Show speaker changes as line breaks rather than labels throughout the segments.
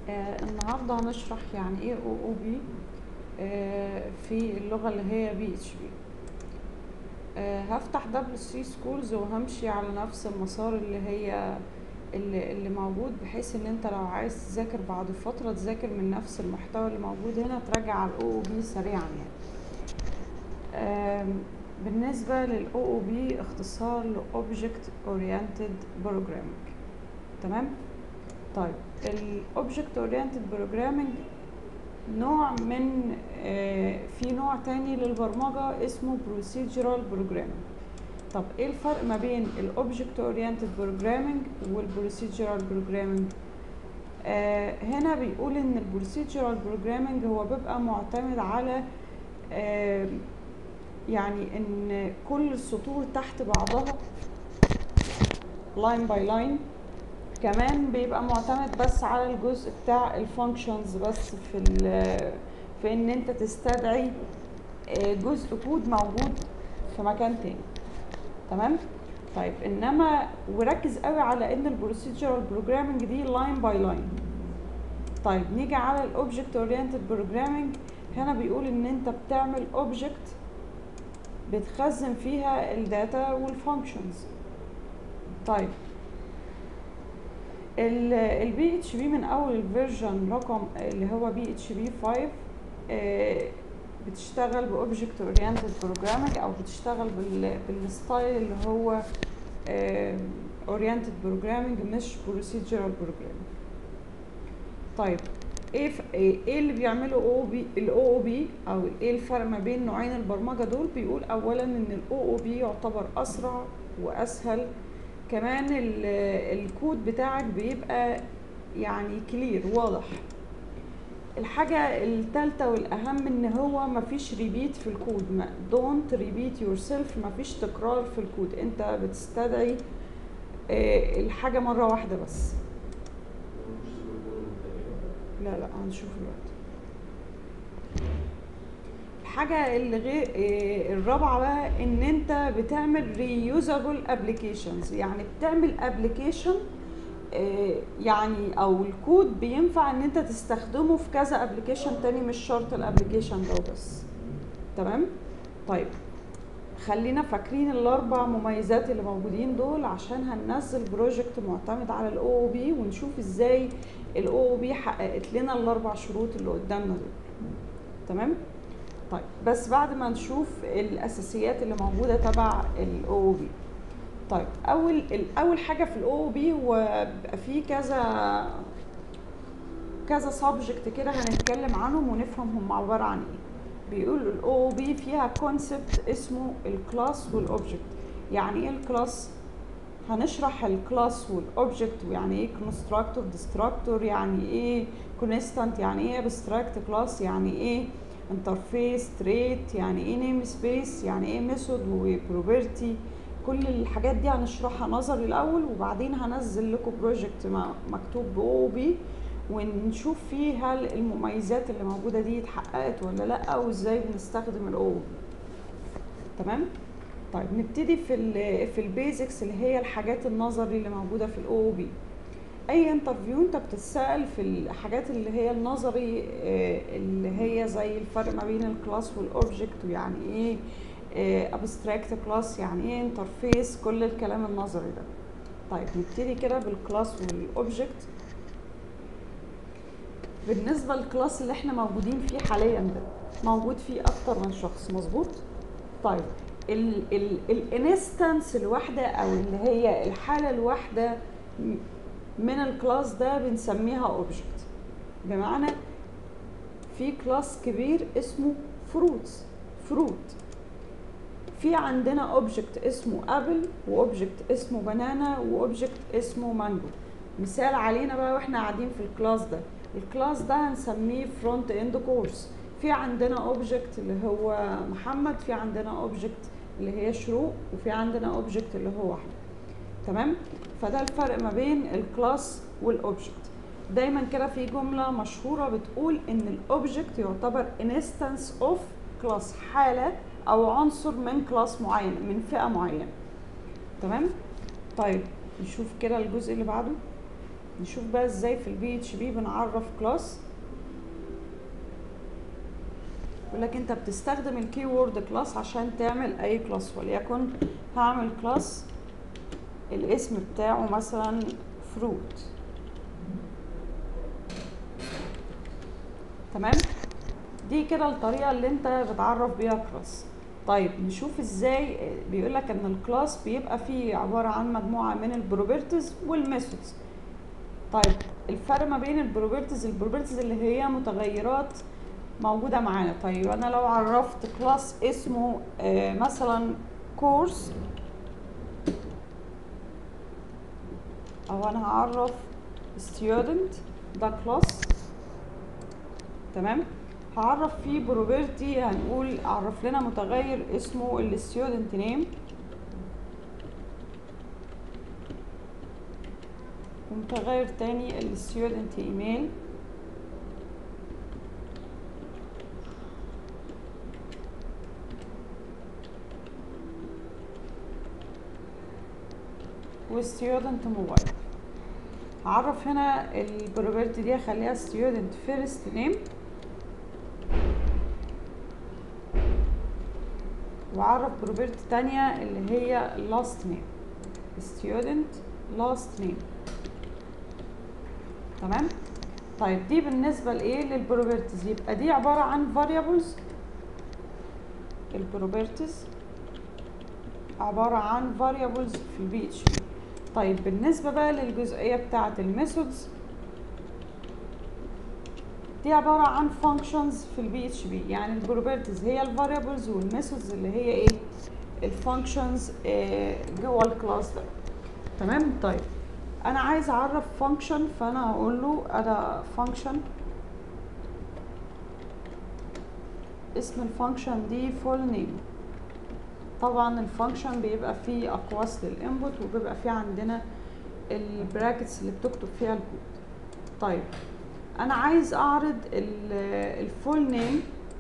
آه النهارده هنشرح يعني ايه او او بي في اللغه اللي هي بي اتش بي هفتح دبليو 3 سكولز وهمشي على نفس المسار اللي هي اللي, اللي موجود بحيث ان انت لو عايز تذاكر بعد فتره تذاكر من نفس المحتوى اللي موجود هنا تراجع على الاو او بي سريعا يعني آم، بالنسبه للاو او بي اختصار لاوبجكت اورينتد بروجرامينج تمام طيب الاوبجكت اورينتد بروجرامينج نوع من آه، في نوع تاني للبرمجه اسمه بروسيجرال بروجرامينج طب ايه الفرق ما بين الاوبجكت اورينتد بروجرامينج والبروسيجرال بروجرامينج آه هنا بيقول ان البروسيجرال بروجرامينج هو بيبقى معتمد على آه يعني ان كل السطور تحت بعضها لاين باي لاين كمان بيبقى معتمد بس على الجزء بتاع الفانكشنز بس في ال- في ان انت تستدعي آه، جزء كود موجود في مكان تاني تمام طيب انما وركز قوي على ان البروسيجرال بروجرامنج دي لاين باي لاين طيب نيجي على الاوبجكت اورينتد بروجرامنج هنا بيقول ان انت بتعمل اوبجكت بتخزن فيها الداتا والفانكشنز طيب البي اتش بي من اول الفيرجن رقم اللي هو بي اتش بي 5 آه، بتشتغل باوبجكت اورينتد بروجرامينج او بتشتغل بال بالستايل اللي هو اورينتد بروجرامينج مش بروسيجرال بروجرامينج طيب ايه ف- ايه إيه اللي بيعمله او بي الاو او بي او ايه الفرق ما بين نوعين البرمجه دول بيقول اولا ان الاو او بي يعتبر اسرع واسهل كمان ال- الكود بتاعك بيبقى يعني كلير واضح الحاجة التالتة والأهم إن هو مفيش ريبيت في الكود ما don't repeat yourself مفيش تكرار في الكود أنت بتستدعي آه، الحاجة مرة واحدة بس لا لا هنشوف دلوقتي الحاجة اللي غير آه، الرابعة بقى ان انت بتعمل reusable applications يعني بتعمل application آه، يعني او الكود بينفع ان انت تستخدمه في كذا ابلكيشن تاني مش شرط الابلكيشن ده بس تمام طيب خلينا فاكرين الاربع مميزات اللي موجودين دول عشان هننزل بروجكت معتمد على الاو او بي ونشوف ازاي الاو او بي حققت لنا الاربع شروط اللي قدامنا دول تمام طيب بس بعد ما نشوف الاساسيات اللي موجوده تبع الاو او بي طيب اول اول حاجه في الاو او بي هو بيبقى فيه كذا كذا سبجكت كده هنتكلم عنهم ونفهم هم عباره عن ايه بيقول الاو او بي فيها كونسبت اسمه الكلاس والاوبجكت يعني ايه الكلاس هنشرح الكلاس والاوبجكت ويعني ايه كونستراكتور ديستراكتور يعني ايه كونستانت يعني ايه ابستراكت كلاس يعني ايه انترفيس تريت يعني ايه نيم سبيس يعني ايه ميثود وبروبرتي كل الحاجات دي هنشرحها نظري الاول وبعدين هنزل لكم بروجكت مكتوب باو بي ونشوف فيه هل المميزات اللي موجوده دي اتحققت ولا لا وازاي بنستخدم الاو بي تمام طيب نبتدي في ال في البيزكس اللي هي الحاجات النظري اللي موجوده في الاو بي اي انترفيو انت بتتسال في الحاجات اللي هي النظري آه، اللي هي زي الفرق ما بين الكلاس والاوبجكت ويعني ايه ابستراكت كلاس يعني ايه انترفيس كل الكلام النظري ده طيب نبتدي كده بالكلاس والاوبجكت بالنسبه للكلاس اللي احنا موجودين فيه حاليا ده موجود فيه اكتر من شخص مظبوط طيب الانستنس الواحده او اللي هي الحاله الواحده م- من الكلاس ده بنسميها اوبجكت بمعنى في كلاس كبير اسمه فروتس فروت في عندنا اوبجكت اسمه ابل واوبجكت اسمه بنانا واوبجكت اسمه مانجو مثال علينا بقى واحنا قاعدين في الكلاس ده الكلاس ده هنسميه فرونت اند كورس في عندنا اوبجكت اللي هو محمد في عندنا اوبجكت اللي هي شروق وفي عندنا اوبجكت اللي هو احمد تمام فده الفرق ما بين الكلاس والاوبجكت دايما كده في جمله مشهوره بتقول ان الاوبجكت يعتبر انستنس اوف كلاس حاله او عنصر من كلاس معين من فئه معينه تمام طيب نشوف كده الجزء اللي بعده نشوف بقى ازاي في البي اتش بي بنعرف كلاس يقول لك انت بتستخدم الكي وورد كلاس عشان تعمل اي كلاس وليكن هعمل كلاس الاسم بتاعه مثلا فروت تمام دي كده الطريقه اللي انت بتعرف بيها كلاس طيب نشوف ازاي بيقول لك ان الكلاس بيبقى فيه عباره عن مجموعه من البروبرتيز والميثودز طيب الفرق ما بين البروبرتيز البروبرتيز اللي هي متغيرات موجوده معانا طيب انا لو عرفت كلاس اسمه آه مثلا كورس او انا هعرف student ده كلاس تمام هعرف فيه بروبرتي هنقول اعرف لنا متغير اسمه الستودنت نيم ومتغير تاني الستودنت ايميل وستودنت موبايل هعرف هنا البروبرتي دي اخليها ستودنت فيرست نيم وعرف بروبرتي تانية اللي هي last name student last name تمام طيب دي بالنسبة لإيه للبروبرتيز يبقى دي عبارة عن variables البروبرتيز عبارة عن variables في البي اتش بي طيب بالنسبة بقى للجزئية بتاعة الميثودز دي عبارة عن functions في البي اتش بي يعني البروبرتيز هي الفاريبلز والميثودز اللي هي ايه الفانكشنز جوه الكلاس ده تمام طيب انا عايز اعرف فانكشن فانا هقول له انا فانكشن اسم الفانكشن دي فول نيم طبعا الفانكشن بيبقى فيه اقواس للانبوت وبيبقى فيه عندنا البراكتس اللي بتكتب فيها الكود طيب انا عايز اعرض الفول نيم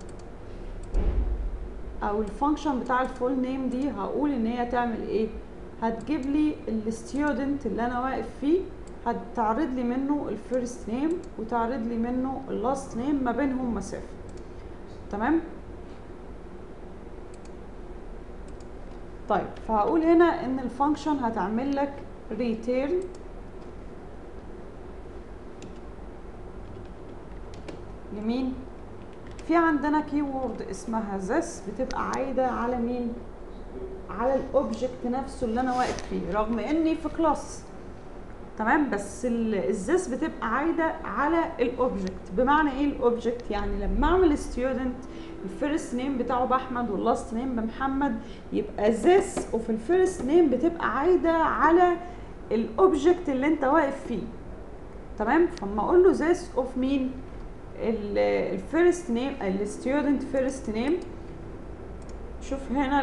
او الفانكشن بتاع الفول نيم دي هقول ان هي تعمل ايه هتجيب لي الستودنت اللي انا واقف فيه هتعرض لي منه الفيرست نيم وتعرض لي منه اللاست نيم ما بينهم مسافه تمام طيب فهقول هنا ان الفانكشن هتعمل لك return لمين في عندنا كي وورد اسمها this بتبقى عايده على مين على الاوبجكت نفسه اللي انا واقف فيه رغم اني في كلاس تمام بس الزس بتبقى عايده على الاوبجكت بمعنى ايه الاوبجكت يعني لما اعمل ستودنت الفيرست نيم بتاعه باحمد واللاست نيم بمحمد يبقى this وفي الفيرست نيم بتبقى عايده على الاوبجكت اللي انت واقف فيه تمام فاما اقول له this اوف مين الفيرست نيم الستودنت فيرست نيم شوف هنا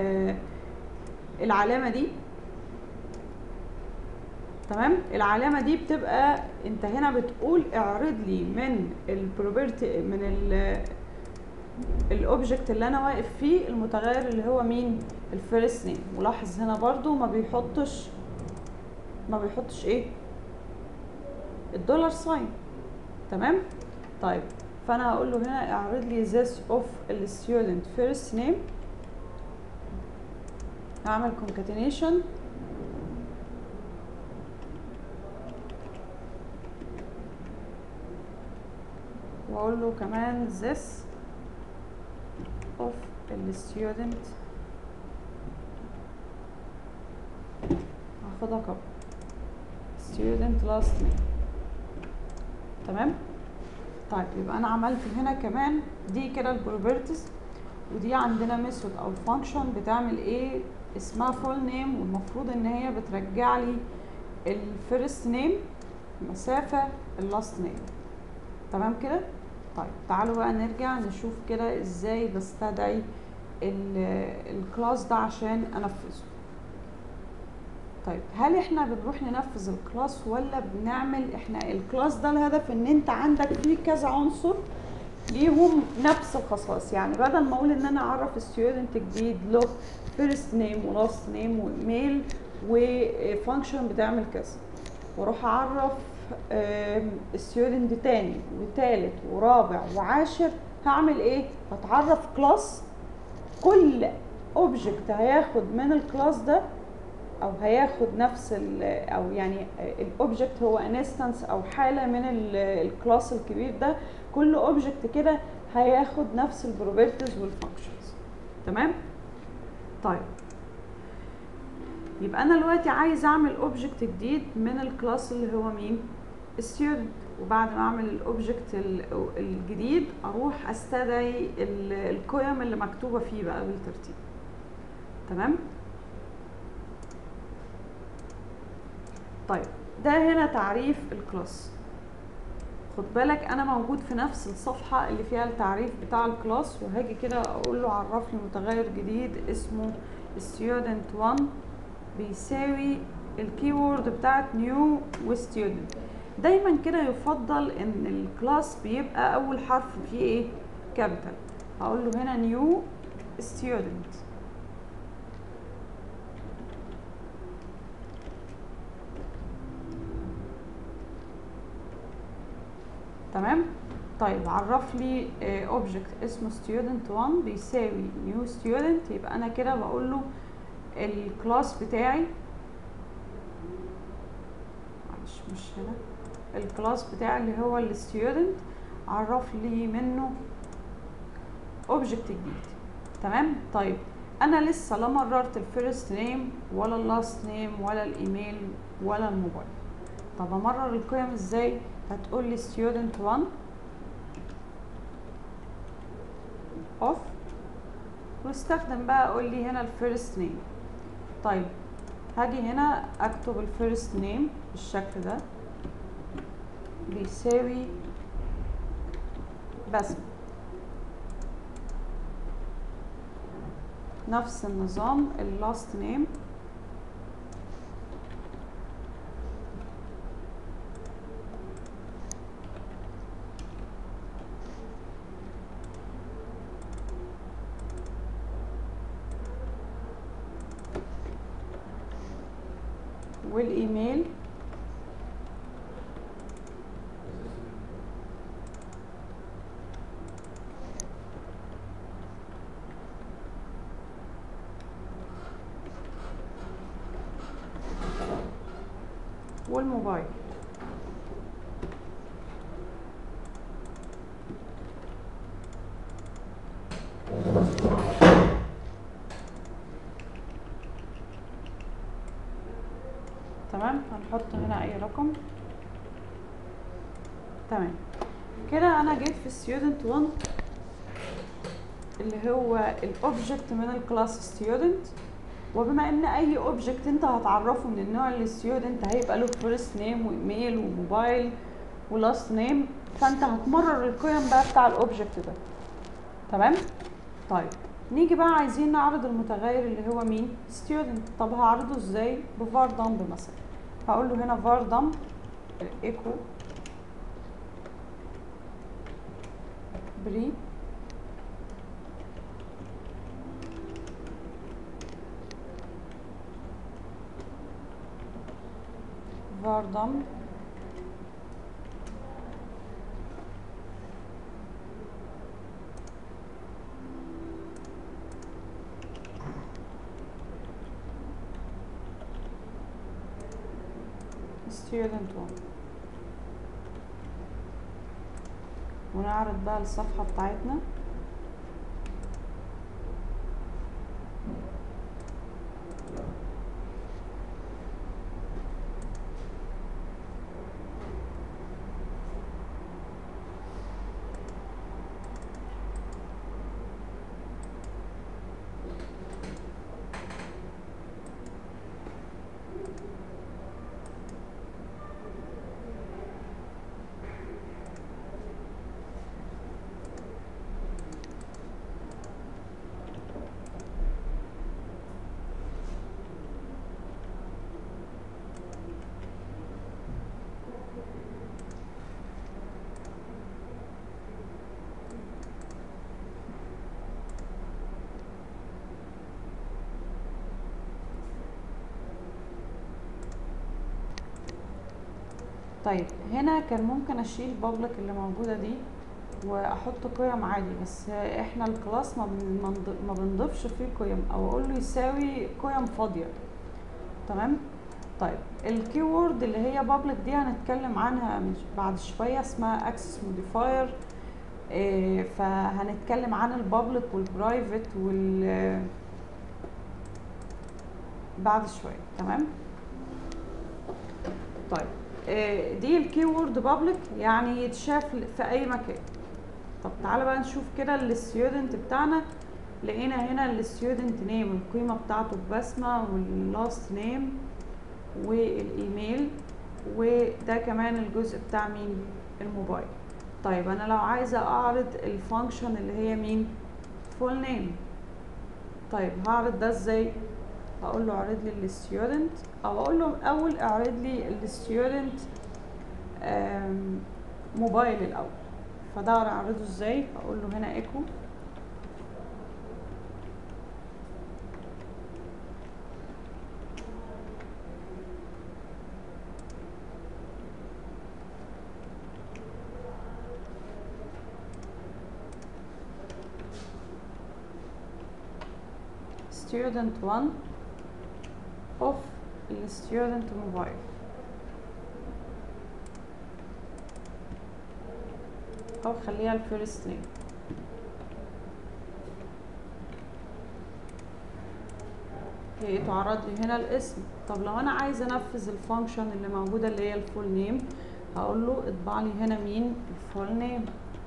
العلامه دي تمام العلامه دي بتبقى انت هنا بتقول اعرض لي من البروبرتي من ال الاوبجكت اللي انا واقف فيه المتغير اللي هو مين الفيرست نيم ولاحظ هنا برضو ما بيحطش ما بيحطش ايه الدولار ساين تمام طيب فانا هقول له هنا اعرض لي this of الستودنت first name هعمل concatenation واقول له كمان this of الستودنت هاخدها كوبي student last name تمام طيب يبقى انا عملت هنا كمان دي كده البروبرتيز ودي عندنا ميثود او فانكشن بتعمل ايه اسمها فول نيم والمفروض ان هي بترجع لي الفيرست نيم مسافه اللاست نيم تمام كده طيب تعالوا بقى نرجع نشوف كده ازاي بستدعي الكلاس ده عشان انفذه طيب هل احنا بنروح ننفذ الكلاس ولا بنعمل احنا الكلاس ده الهدف ان انت عندك فيه كذا عنصر ليهم نفس الخصائص يعني بدل ما اقول ان انا اعرف ستودنت جديد له فيرست نيم ولاست نيم وايميل وفانكشن بتعمل كذا واروح اعرف ستودنت تاني وتالت ورابع وعاشر هعمل ايه هتعرف كلاس كل اوبجكت هياخد من الكلاس ده او هياخد نفس ال او يعني الاوبجكت هو انستنس او حاله من الكلاس الكبير ده كل اوبجكت كده هياخد نفس البروبرتيز والفانكشنز تمام طيب يبقى انا دلوقتي عايز اعمل اوبجكت جديد من الكلاس اللي هو مين student وبعد ما اعمل الاوبجكت الجديد اروح استدعي القيم اللي مكتوبه فيه بقى بالترتيب تمام طيب ده هنا تعريف الكلاس خد بالك انا موجود في نفس الصفحه اللي فيها التعريف بتاع الكلاس وهاجي كده اقول له عرف لي متغير جديد اسمه student 1 بيساوي الكيورد بتاعت new وستودنت دايما كده يفضل ان الكلاس بيبقى اول حرف فيه ايه كابيتال هقول له هنا new student تمام طيب عرف لي اوبجكت اسمه student 1 بيساوي new student يبقى انا كده بقول له الكلاس بتاعي معلش مش هنا الكلاس بتاعي اللي هو الستودنت عرف لي منه اوبجكت جديد تمام طيب انا لسه لا مررت الفيرست نيم ولا اللاست نيم ولا الايميل ولا الموبايل طب امرر القيم ازاي هتقول لي student 1 اوف واستخدم بقى اقول لي هنا الفيرست نيم طيب هاجي هنا اكتب الفيرست نيم بالشكل ده بيساوي بسمة نفس النظام اللاست نيم والايميل والموبايل تمام هنحط هنا اي رقم تمام كده انا جيت في student 1 اللي هو الاوبجكت من الكلاس student وبما ان اي اوبجكت انت هتعرفه من النوع الستودنت هيبقى له فيرست نيم وايميل وموبايل ولاست نيم فانت هتمرر القيم بقى بتاع الاوبجكت ده تمام طيب نيجي بقى عايزين نعرض المتغير اللي هو مين student طب هعرضه ازاي بفار دمب مثلا هقول له هنا فار دمب ايكو بري var dam student one ونعرض بقى الصفحة بتاعتنا طيب هنا كان ممكن اشيل بابليك اللي موجوده دي واحط قيم عادي بس احنا الكلاس ما بن- ما بنض- ما بنضيفش فيه قيم او اقول له يساوي قيم فاضيه تمام طيب الكيورد اللي هي بابليك دي هنتكلم عنها من ش- بعد شويه اسمها اكسس موديفاير فهنتكلم عن البابليك والبرايفت وال بعد شويه تمام طيب آه، دي الكيورد بابليك يعني يتشاف في اي مكان طب تعالى بقى نشوف كده الستودنت بتاعنا لقينا هنا الستودنت نيم القيمه بتاعته ببسمه واللاست نيم والايميل وده كمان الجزء بتاع مين الموبايل طيب انا لو عايزه اعرض الفانكشن اللي هي مين فول نيم طيب هعرض ده ازاي هقول له اعرض لي الستودنت او اقول له اول اعرض لي الستودنت موبايل الاول فده اعرضه ازاي اقول له هنا ايكو student 1 of student mobile او خليها الفيرست نيم هي تعرض لي هنا الاسم طب لو انا عايزه انفذ الفانكشن اللي موجوده اللي هي الفول نيم هقول له اطبع لي هنا مين الفول نيم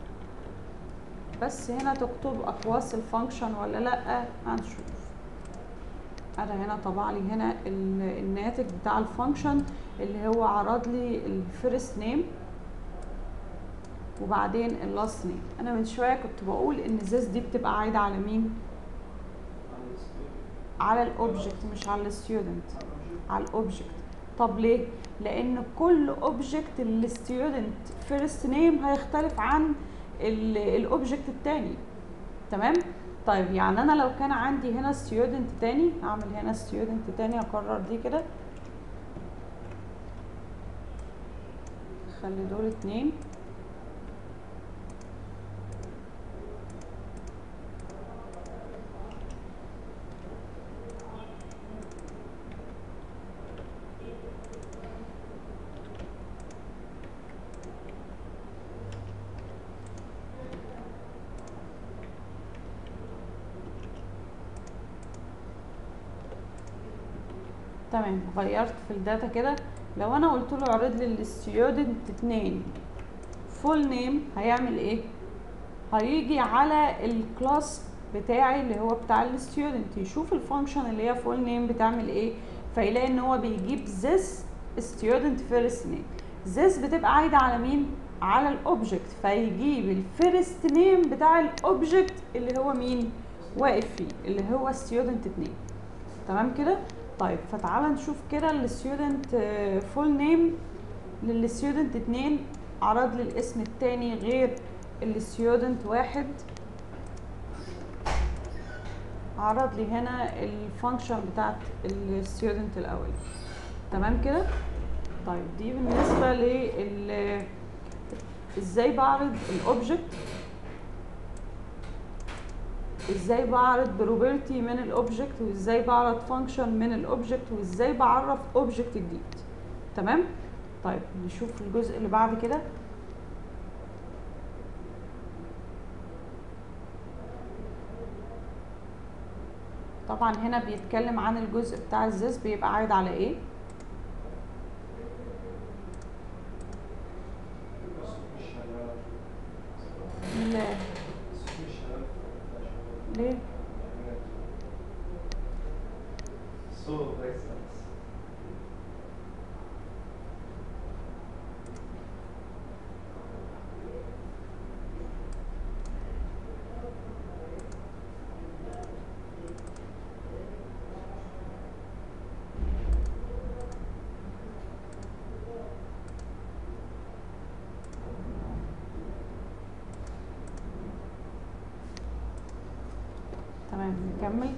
بس هنا تكتب اقواس الفانكشن ولا لا هنشوف انا هنا طبع لي هنا ال- الناتج بتاع الفانكشن اللي هو عرض لي الفيرست نيم وبعدين اللاست نيم انا من شويه كنت بقول ان زيس دي بتبقى عايده على مين على الاوبجكت مش على الستودنت على الاوبجكت طب ليه لان كل اوبجكت الستودنت فيرست نيم هيختلف عن الاوبجكت التاني تمام طيب يعني انا لو كان عندي هنا ستودنت تاني هعمل هنا ستودنت تاني اكرر دي كده خلي دول اتنين تمام غيرت في الداتا كده لو انا قلت له اعرض لي الستودنت اتنين فول نيم هيعمل ايه هيجي على الكلاس بتاعي اللي هو بتاع الستودنت يشوف الفانكشن اللي هي فول نيم بتعمل ايه فيلاقي ان هو بيجيب this student first name this بتبقى عايده على مين على الاوبجكت فيجيب الفيرست نيم بتاع الاوبجكت اللي هو مين واقف فيه اللي هو student 2 تمام كده طيب فتعالى نشوف كده الستودنت فول نيم للستودنت 2 عرض لي الاسم التاني غير الستودنت واحد عرض لي هنا الفانكشن بتاعت الستودنت الاول تمام كده طيب دي بالنسبه لل ازاي بعرض الاوبجكت ازاي بعرض بروبرتي من الاوبجكت وازاي بعرض فانكشن من الاوبجكت وازاي بعرف اوبجكت جديد تمام طيب نشوف الجزء اللي بعد كده طبعا هنا بيتكلم عن الجزء بتاع الزيس بيبقى عايد على ايه لا ليه
So distance.
تمام نكمل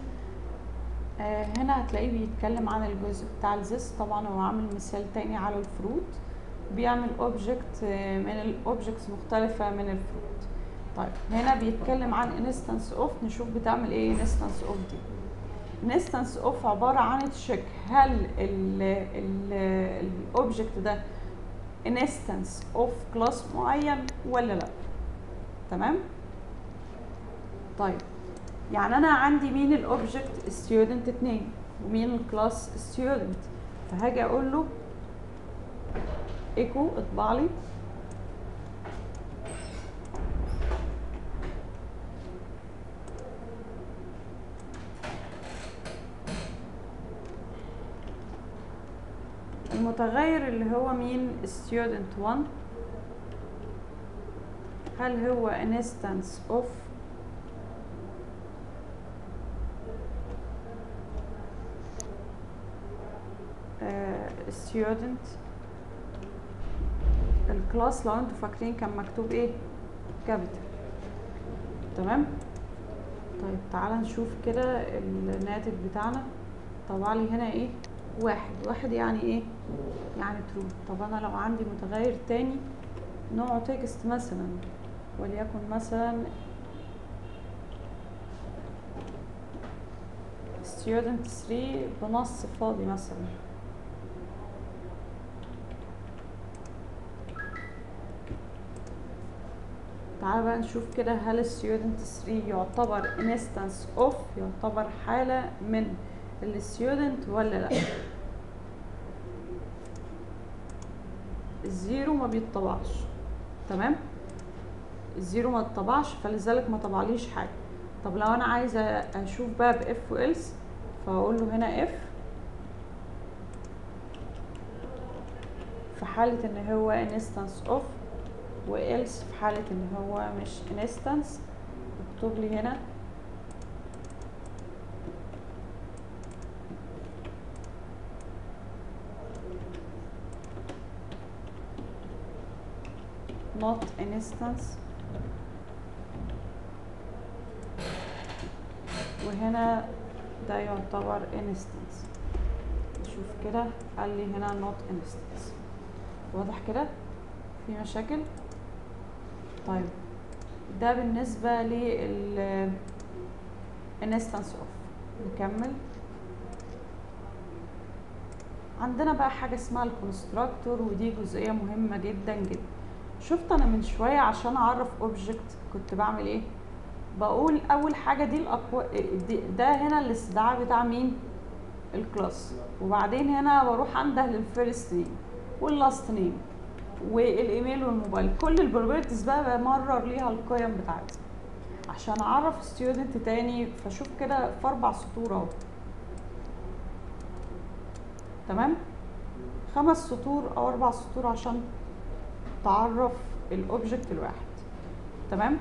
آه هنا هتلاقيه بيتكلم عن الجزء بتاع الزيس طبعا هو عامل مثال تاني على الفروت بيعمل اوبجكت من الاوبجكتس مختلفه من الفروت طيب هنا بيتكلم عن انستنس اوف نشوف بتعمل ايه انستنس اوف دي انستنس اوف عباره عن تشيك هل الاوبجكت ده انستنس اوف كلاس معين ولا لا تمام طيب يعني انا عندي مين الاوبجكت ستودنت 2 ومين الكلاس ستودنت فهاجي اقول له ايكو اطبع لي المتغير اللي هو مين student 1 هل هو instance of آه، student الكلاس لو انتوا فاكرين كان مكتوب ايه كابيتال تمام طيب تعالى نشوف كده الناتج بتاعنا طبع لي هنا ايه واحد واحد يعني ايه يعني ترو طب انا لو عندي متغير تاني نوعه تكست مثلا وليكن مثلا student 3 بنص فاضي مثلا تعال بقى نشوف كده هل student 3 يعتبر instance of يعتبر حالة من الستودنت ولا لا الزيرو ما بيتطبعش تمام الزيرو ما اتطبعش فلذلك ما طبعليش حاجه طب لو انا عايزه اشوف بقى باف والس فاقول له هنا اف في حاله ان هو انستنس اوف والس في حاله ان هو مش انستنس اكتب لي هنا not instance وهنا ده يعتبر instance نشوف كده قال لي هنا not instance واضح كده في مشاكل طيب ده بالنسبة لل instance of نكمل عندنا بقى حاجة اسمها الكونستراكتور ودي جزئية مهمة جدا جدا شفت انا من شويه عشان اعرف اوبجكت كنت بعمل ايه بقول اول حاجه دي الاقوى دي ده هنا الاستدعاء بتاع مين الكلاس وبعدين هنا بروح انده للفيرست نيم واللاست نيم والايميل والموبايل كل البروبرتيز بقى بمرر ليها القيم بتاعتي عشان اعرف ستودنت تاني فشوف كده في اربع سطور اهو تمام خمس سطور او اربع سطور عشان تعرف الاوبجكت الواحد تمام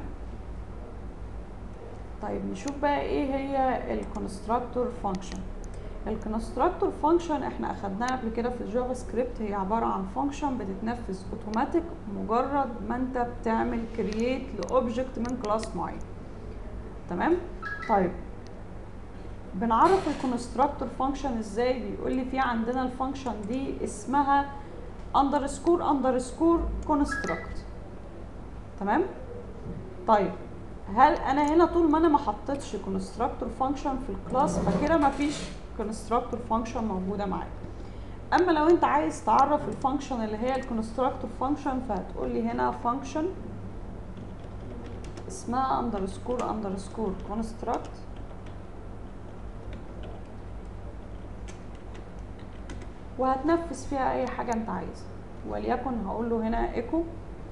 طيب نشوف بقى ايه هي الكونستراكتور فانكشن الكونستراكتور فانكشن احنا اخدناها قبل كده في الجافا سكريبت هي عباره عن فانكشن بتتنفذ اوتوماتيك مجرد ما انت بتعمل كرييت لاوبجكت من كلاس معين تمام طيب بنعرف الكونستراكتور فانكشن ازاي بيقول لي في عندنا الفانكشن دي اسمها اندرسكور اندرسكور كونستراكت تمام طيب هل انا هنا طول ما انا ما حطيتش كونستراكتور فانكشن في الكلاس فكده ما فيش كونستراكتور فانكشن موجوده معايا اما لو انت عايز تعرف الفانكشن اللي هي الكونستراكتور فانكشن فهتقول لي هنا فانكشن اسمها اندرسكور اندرسكور كونستراكت وهتنفذ فيها اي حاجه انت عايزها وليكن هقول له هنا ايكو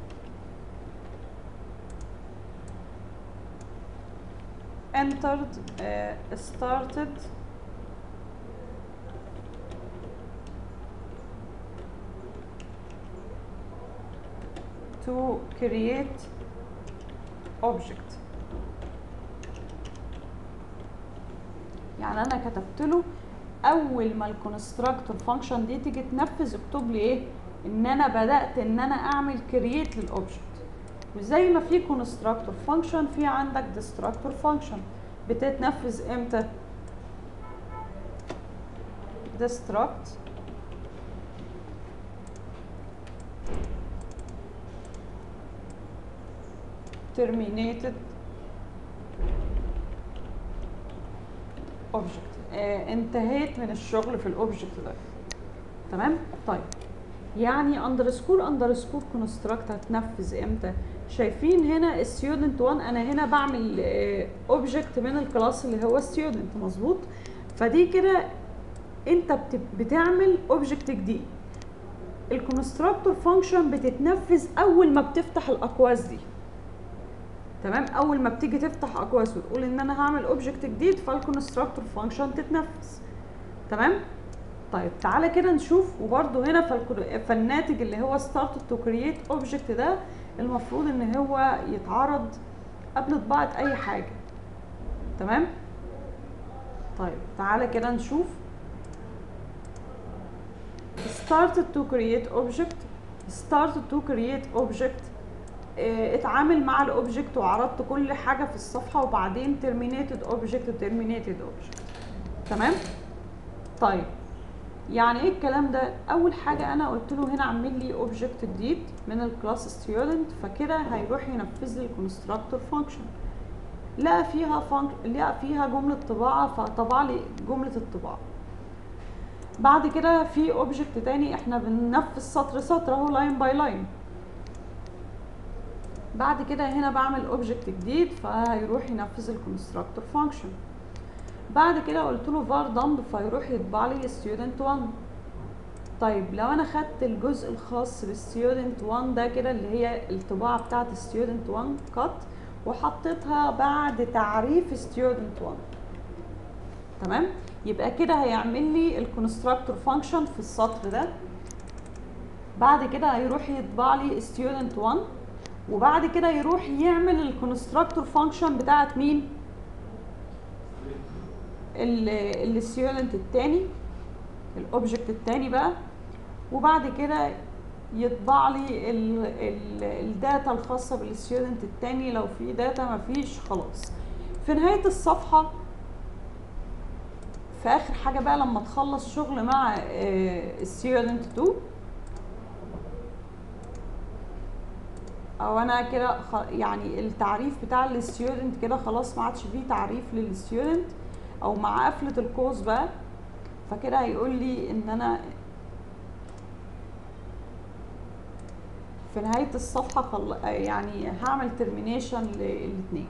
entered uh, started to create object يعني انا كتبت له اول ما الكونستراكتور فانكشن دي تيجي تنفذ اكتب لي ايه ان انا بدات ان انا اعمل كرييت للاوبجكت وزي ما في كونستراكتور فانكشن في عندك ديستراكتور فانكشن بتتنفذ امتى destruct terminated object آه انتهيت من الشغل في الاوبجكت ده تمام طيب يعني اندرسكور اندرسكور كونستراكت هتنفذ امتى شايفين هنا student 1 انا هنا بعمل اوبجكت من الكلاس اللي هو student مظبوط فدي كده انت بت- بتعمل اوبجكت جديد الكونستراكتور فانكشن بتتنفذ اول ما بتفتح الاقواس دي تمام اول ما بتيجي تفتح اقواس وتقول ان انا هعمل اوبجكت جديد فالكونستراكتور فانكشن تتنفذ تمام طيب تعالى كده نشوف وبرده هنا فالكو- فالناتج اللي هو started to create object ده المفروض ان هو يتعرض قبل طباعة اي حاجة تمام طيب تعالى كده نشوف started to create object started to create object اه اتعامل مع الاوبجكت وعرضت كل حاجة في الصفحة وبعدين terminated object terminated object تمام طيب يعني ايه الكلام ده اول حاجه انا قلت له هنا اعمل لي اوبجكت جديد من الكلاس ستودنت فكده هيروح ينفذ لي الكونستراكتور فانكشن لقى فيها فانك لقى فيها جمله طباعه فطبع لي جمله الطباعه بعد كده في اوبجكت تاني احنا بننفذ سطر سطر اهو لاين باي لاين بعد كده هنا بعمل اوبجكت جديد فهيروح ينفذ الكونستراكتور فانكشن بعد كده قلت له var dump فيروح يطبع لي student 1 طيب لو انا خدت الجزء الخاص بالستودنت 1 ده كده اللي هي الطباعه بتاعه student 1 cut وحطيتها بعد تعريف student 1 تمام يبقى كده هيعمل لي الكونستراكتور فانكشن في السطر ده بعد كده هيروح يطبع لي student 1 وبعد كده يروح يعمل الكونستراكتور فانكشن بتاعت مين الستودنت التاني الاوبجكت التاني بقى وبعد كده يطبع لي ال ال الداتا الخاصه بالستودنت التاني لو في داتا مفيش خلاص في نهايه الصفحه في اخر حاجه بقى لما تخلص شغل مع الستودنت 2 او انا كده خ- يعني التعريف بتاع الستودنت كده خلاص ما عادش فيه تعريف للستودنت او مع قفله القوس بقى فكده هيقول لي ان انا في نهايه الصفحه خل... يعني هعمل ترمينيشن للاثنين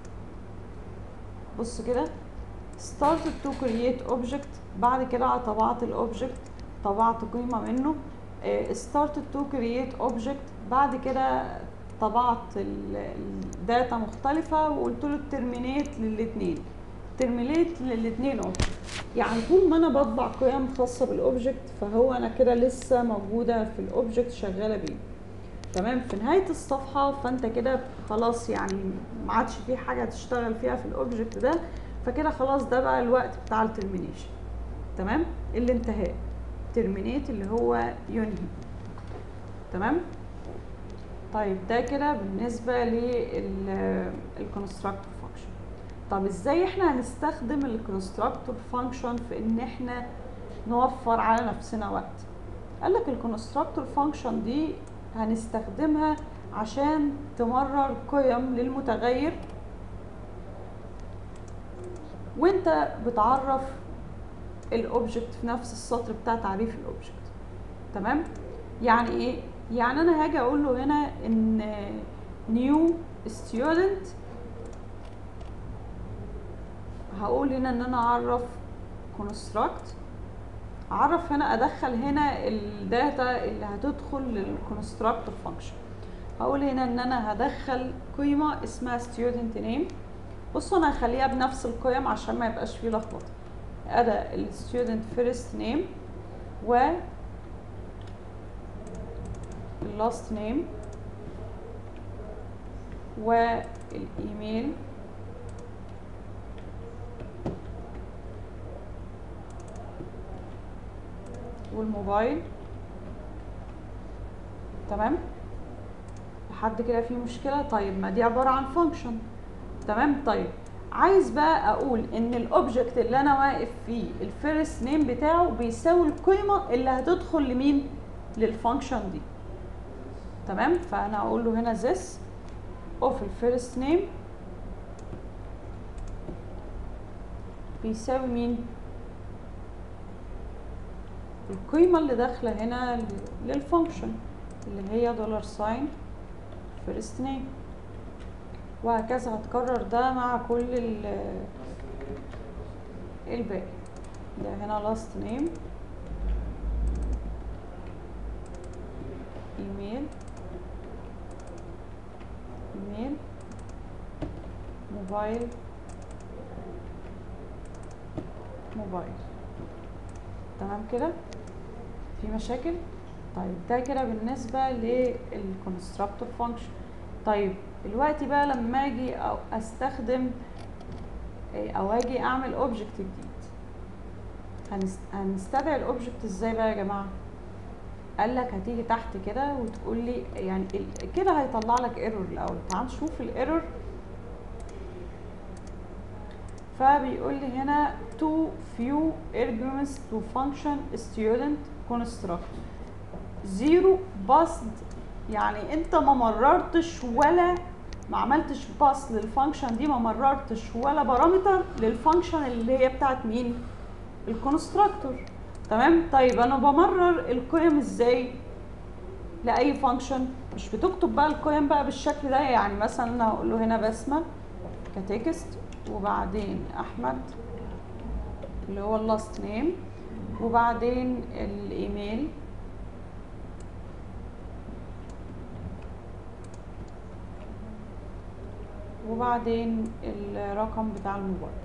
بص كده started to create object بعد كده طبعت الاوبجكت طبعت قيمه منه آه، started to create object بعد كده طبعت الداتا مختلفه وقلت له terminate للاثنين ترميليت للاثنين اوبجكت يعني طول ما انا بطبع قيم خاصه بالاوبجكت فهو انا كده لسه موجوده في الاوبجكت شغاله بيه تمام في نهايه الصفحه فانت كده خلاص يعني ما عادش في حاجه تشتغل فيها في الاوبجكت ده فكده خلاص ده بقى الوقت بتاع الترمينيشن تمام الانتهاء ترمينيت اللي هو ينهي تمام طيب ده كده بالنسبه للكونستراكتور فانكشن طب ازاي احنا هنستخدم الكونستراكتور فانكشن في ان احنا نوفر على نفسنا وقت قال لك الكونستراكتور فانكشن دي هنستخدمها عشان تمرر قيم للمتغير وانت بتعرف الاوبجكت في نفس السطر بتاع تعريف الاوبجكت تمام يعني ايه يعني انا هاجي اقول له هنا ان نيو ستودنت هقول هنا ان انا اعرف construct اعرف هنا ادخل هنا الداتا اللي هتدخل للكونستراكتور فانكشن هقول هنا ان انا هدخل قيمه اسمها student name بصوا انا هخليها بنفس القيم عشان ما يبقاش فيه لخبطه ادى الستودنت فيرست نيم و اللاست نيم والايميل والموبايل تمام لحد كده في مشكله طيب ما دي عباره عن فانكشن تمام طيب عايز بقى اقول ان الاوبجكت اللي انا واقف فيه الفيرست نيم بتاعه بيساوي القيمه اللي هتدخل لمين للفانكشن دي تمام فانا هقول له هنا this اوف الفيرست نيم بيساوي مين القيمة اللي داخلة هنا للفانكشن اللي هي دولار ساين فيرست نيم وهكذا هتكرر ده مع كل ال- الباقي ده هنا last name ايميل ايميل موبايل موبايل تمام كده في مشاكل طيب ده كده بالنسبة للكونستراكتور فانكشن طيب دلوقتي بقى لما اجي أو استخدم إيه، او اجي اعمل اوبجكت جديد هنست- هنستدعي الاوبجكت ازاي بقى يا جماعه قال لك هتيجي تحت كده وتقول لي يعني ال- كده هيطلع لك ايرور الاول تعال نشوف الايرور فبيقول لي هنا too few arguments to function student construct zero passed يعني انت ما مررتش ولا ما عملتش باس للفانكشن دي ما مررتش ولا بارامتر للفانكشن اللي هي بتاعت مين الكونستراكتور تمام طيب انا بمرر القيم ازاي لاي فانكشن مش بتكتب بقى القيم بقى بالشكل ده يعني مثلا انا هقول له هنا بسمه كتكست وبعدين احمد اللي هو اللاست نيم وبعدين الايميل وبعدين الرقم بتاع الموبايل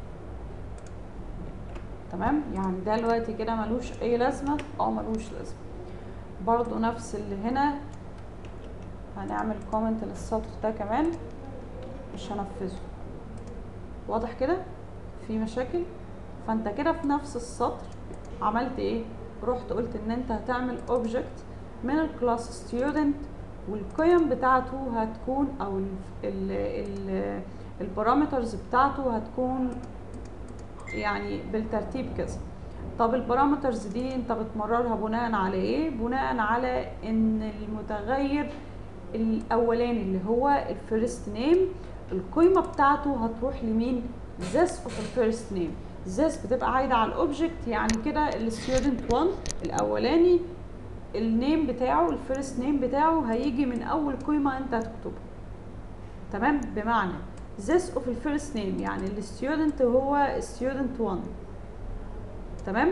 تمام يعني ده دلوقتي كده ملوش اي لازمه اه ملوش لازمه برضو نفس اللي هنا هنعمل كومنت للسطر ده كمان مش هنفذه واضح كده في مشاكل فانت كده في نفس السطر عملت ايه رحت قلت ان انت هتعمل اوبجكت من الكلاس ستودنت والقيم بتاعته هتكون او ال ال ال البارامترز بتاعته هتكون يعني بالترتيب كذا طب البارامترز دي انت بتمررها بناء على ايه بناء على ان المتغير الاولاني اللي هو الفيرست نيم القيمه بتاعته هتروح لمين this اوف الفيرست نيم this بتبقى عايده على الاوبجكت يعني كده الستودنت 1 الاولاني النيم بتاعه الفيرست نيم بتاعه هيجي من اول قيمه انت هتكتبها تمام بمعنى this of الفيرست نيم يعني الستودنت هو student 1 تمام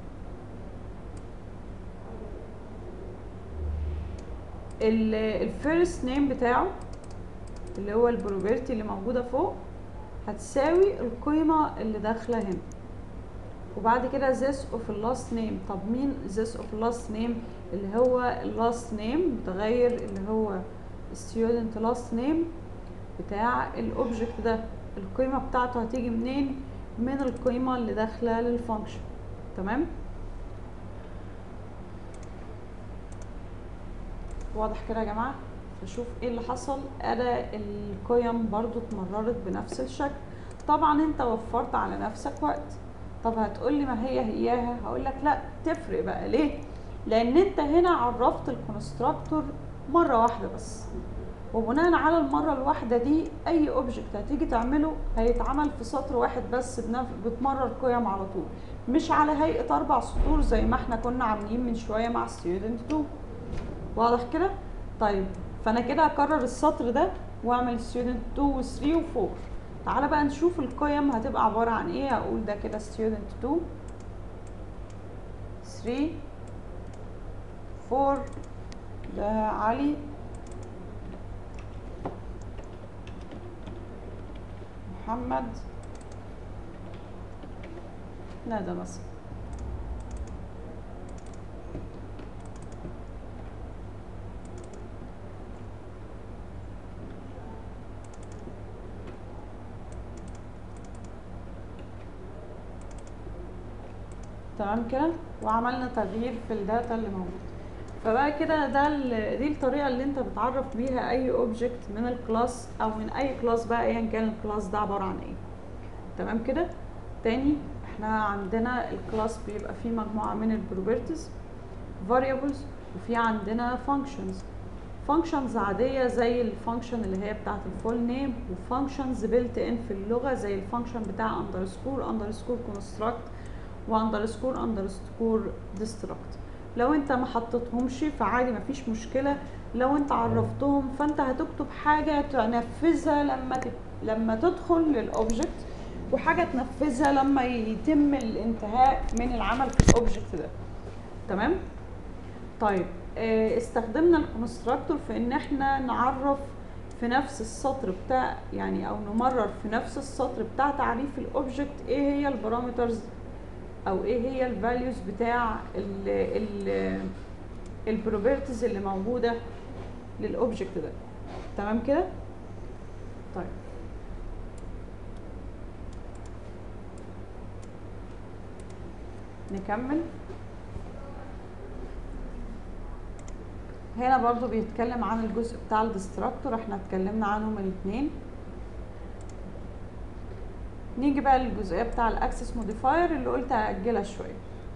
الفيرست نيم بتاعه اللي هو البروبرتي اللي موجوده فوق هتساوي القيمه اللي داخله هنا وبعد كده this of اللاست نيم طب مين this of اللاست نيم اللي هو اللاست نيم متغير اللي هو student last name بتاع الاوبجكت ده القيمه بتاعته هتيجي منين من القيمه اللي داخله للفانكشن تمام واضح كده يا جماعه نشوف ايه اللي حصل ادى القيم برضو اتمررت بنفس الشكل طبعا انت وفرت على نفسك وقت طب هتقولي ما هي هياها هقول لك لا تفرق بقى ليه لان انت هنا عرفت الكونستراكتور مره واحده بس وبناء على المره الواحده دي اي اوبجكت هتيجي تعمله هيتعمل في سطر واحد بس بنف... بتمرر قيم على طول مش على هيئه اربع سطور زي ما احنا كنا عاملين من شويه مع ستودنت 2 واضح كده طيب فانا كده هكرر السطر ده واعمل ستودنت 2 و 3 و 4 تعالى بقى نشوف القيم هتبقى عباره عن ايه هقول ده كده ستودنت 2 3 4 ده علي محمد ندى مثلا تمام كده وعملنا تغيير في الداتا اللي موجود فبقى كده ده ال- دي الطريقه اللي انت بتعرف بيها اي اوبجكت من الكلاس او من اي كلاس بقى ايا كان الكلاس ده عباره عن ايه تمام كده تاني احنا عندنا الكلاس بيبقى فيه مجموعه من البروبرتيز variables وفي عندنا functions فانكشنز عاديه زي الفانكشن اللي هي بتاعه الفول نيم وفانكشنز بيلت ان في اللغه زي الفانكشن بتاع اندرسكور اندرسكور كونستراكت واندرسكور اندرسكور ديستراكت لو انت ما حطيتهمش فعادي مفيش مشكله لو انت عرفتهم فانت هتكتب حاجه تنفذها لما تت... لما تدخل للاوبجكت وحاجه تنفذها لما يتم الانتهاء من العمل في الاوبجكت ده تمام طيب آه، استخدمنا الكونستراكتور في ان احنا نعرف في نفس السطر بتاع يعني او نمرر في نفس السطر بتاع تعريف الاوبجكت ايه هي البارامترز او ايه هي الفاليوز بتاع ال ال البروبرتيز اللي موجوده للاوبجكت ده تمام كده طيب نكمل هنا برضو بيتكلم عن الجزء بتاع الديستراكتور احنا اتكلمنا عنهم الاثنين نيجي بقى للجزئيه بتاع الاكسس موديفاير اللي قلت هاجلها شويه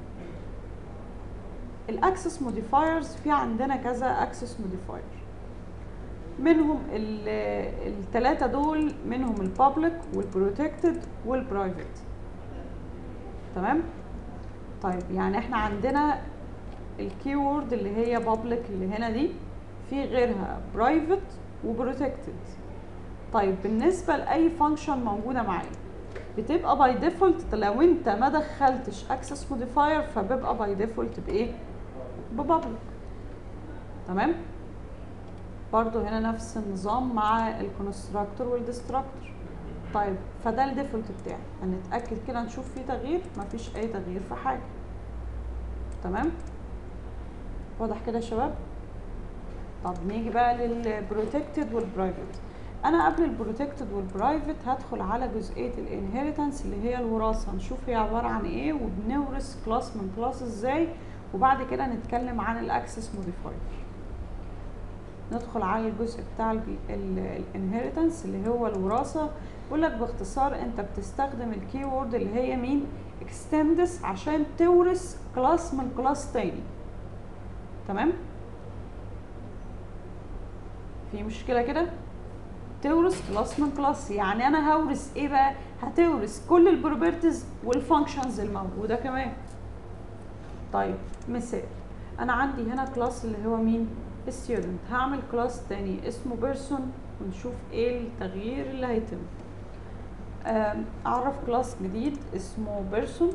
الاكسس موديفايرز في عندنا كذا اكسس موديفاير منهم الثلاثه دول منهم البابليك والبروتكتد والبرايفت تمام طيب يعني احنا عندنا الكيورد اللي هي بابليك اللي هنا دي في غيرها برايفت وبروتكتد طيب بالنسبه لاي فانكشن موجوده معايا بتبقى باي ديفولت لو انت ما دخلتش اكسس موديفاير فبيبقى باي ديفولت بايه ببابليك تمام برضو هنا نفس النظام مع الكونستراكتور والديستراكتور طيب فده الديفولت بتاعي هنتاكد كده نشوف فيه تغيير مفيش اي تغيير في حاجه تمام واضح كده يا شباب طب نيجي بقى للبروتكتد والبرايفت انا قبل البروتكتد والبرايفت هدخل على جزئيه الانهيرتنس اللي هي الوراثه نشوف هي عباره عن ايه وبنورث كلاس من كلاس ازاي وبعد كده نتكلم عن الاكسس موديفاير ندخل على الجزء بتاع الانهيرتنس اللي هو الوراثه بيقول لك باختصار انت بتستخدم الكي وورد اللي هي مين اكستندس عشان تورث كلاس من كلاس تاني تمام في مشكله كده تورث كلاس من كلاس يعني انا هورث ايه بقى هتورث كل البروبرتيز والفانكشنز الموجوده كمان طيب مثال انا عندي هنا كلاس اللي هو مين student هعمل كلاس تاني اسمه بيرسون ونشوف ايه التغيير اللي هيتم اعرف كلاس جديد اسمه بيرسون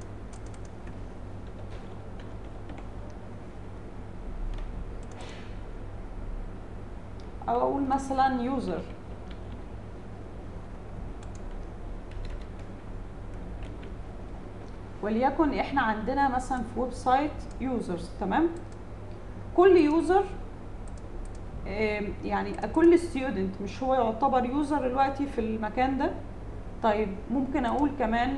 او اقول مثلا يوزر وليكن احنا عندنا مثلا في ويب سايت يوزرز تمام كل يوزر يعني كل ستودنت مش هو يعتبر يوزر دلوقتي في المكان ده طيب ممكن اقول كمان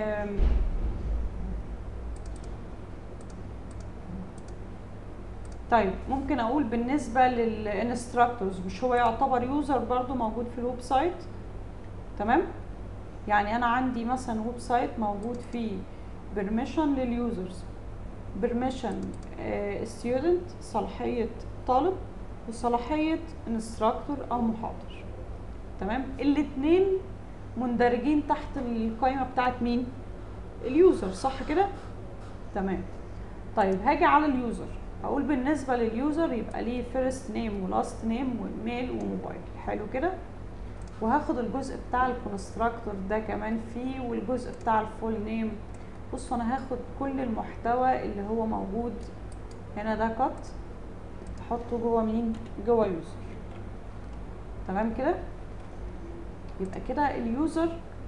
طيب ممكن اقول بالنسبه للانستراكتورز مش هو يعتبر يوزر برضو موجود في الويب سايت تمام يعني انا عندي مثلا ويب سايت موجود فيه بيرميشن لليوزرز بيرميشن ستودنت صلاحيه طالب وصلاحيه انستراكتور او محاضر تمام الاثنين مندرجين تحت القائمه بتاعت مين اليوزر صح كده تمام طيب هاجي على اليوزر اقول بالنسبه لليوزر يبقى ليه فيرست نيم ولاست نيم وايميل وموبايل حلو كده وهاخد الجزء بتاع الكونستراكتور ده كمان فيه والجزء بتاع الفول نيم بصوا انا هاخد كل المحتوى اللي هو موجود هنا ده كات احطه جوه مين جوه يوزر تمام كده يبقى كده اليوزر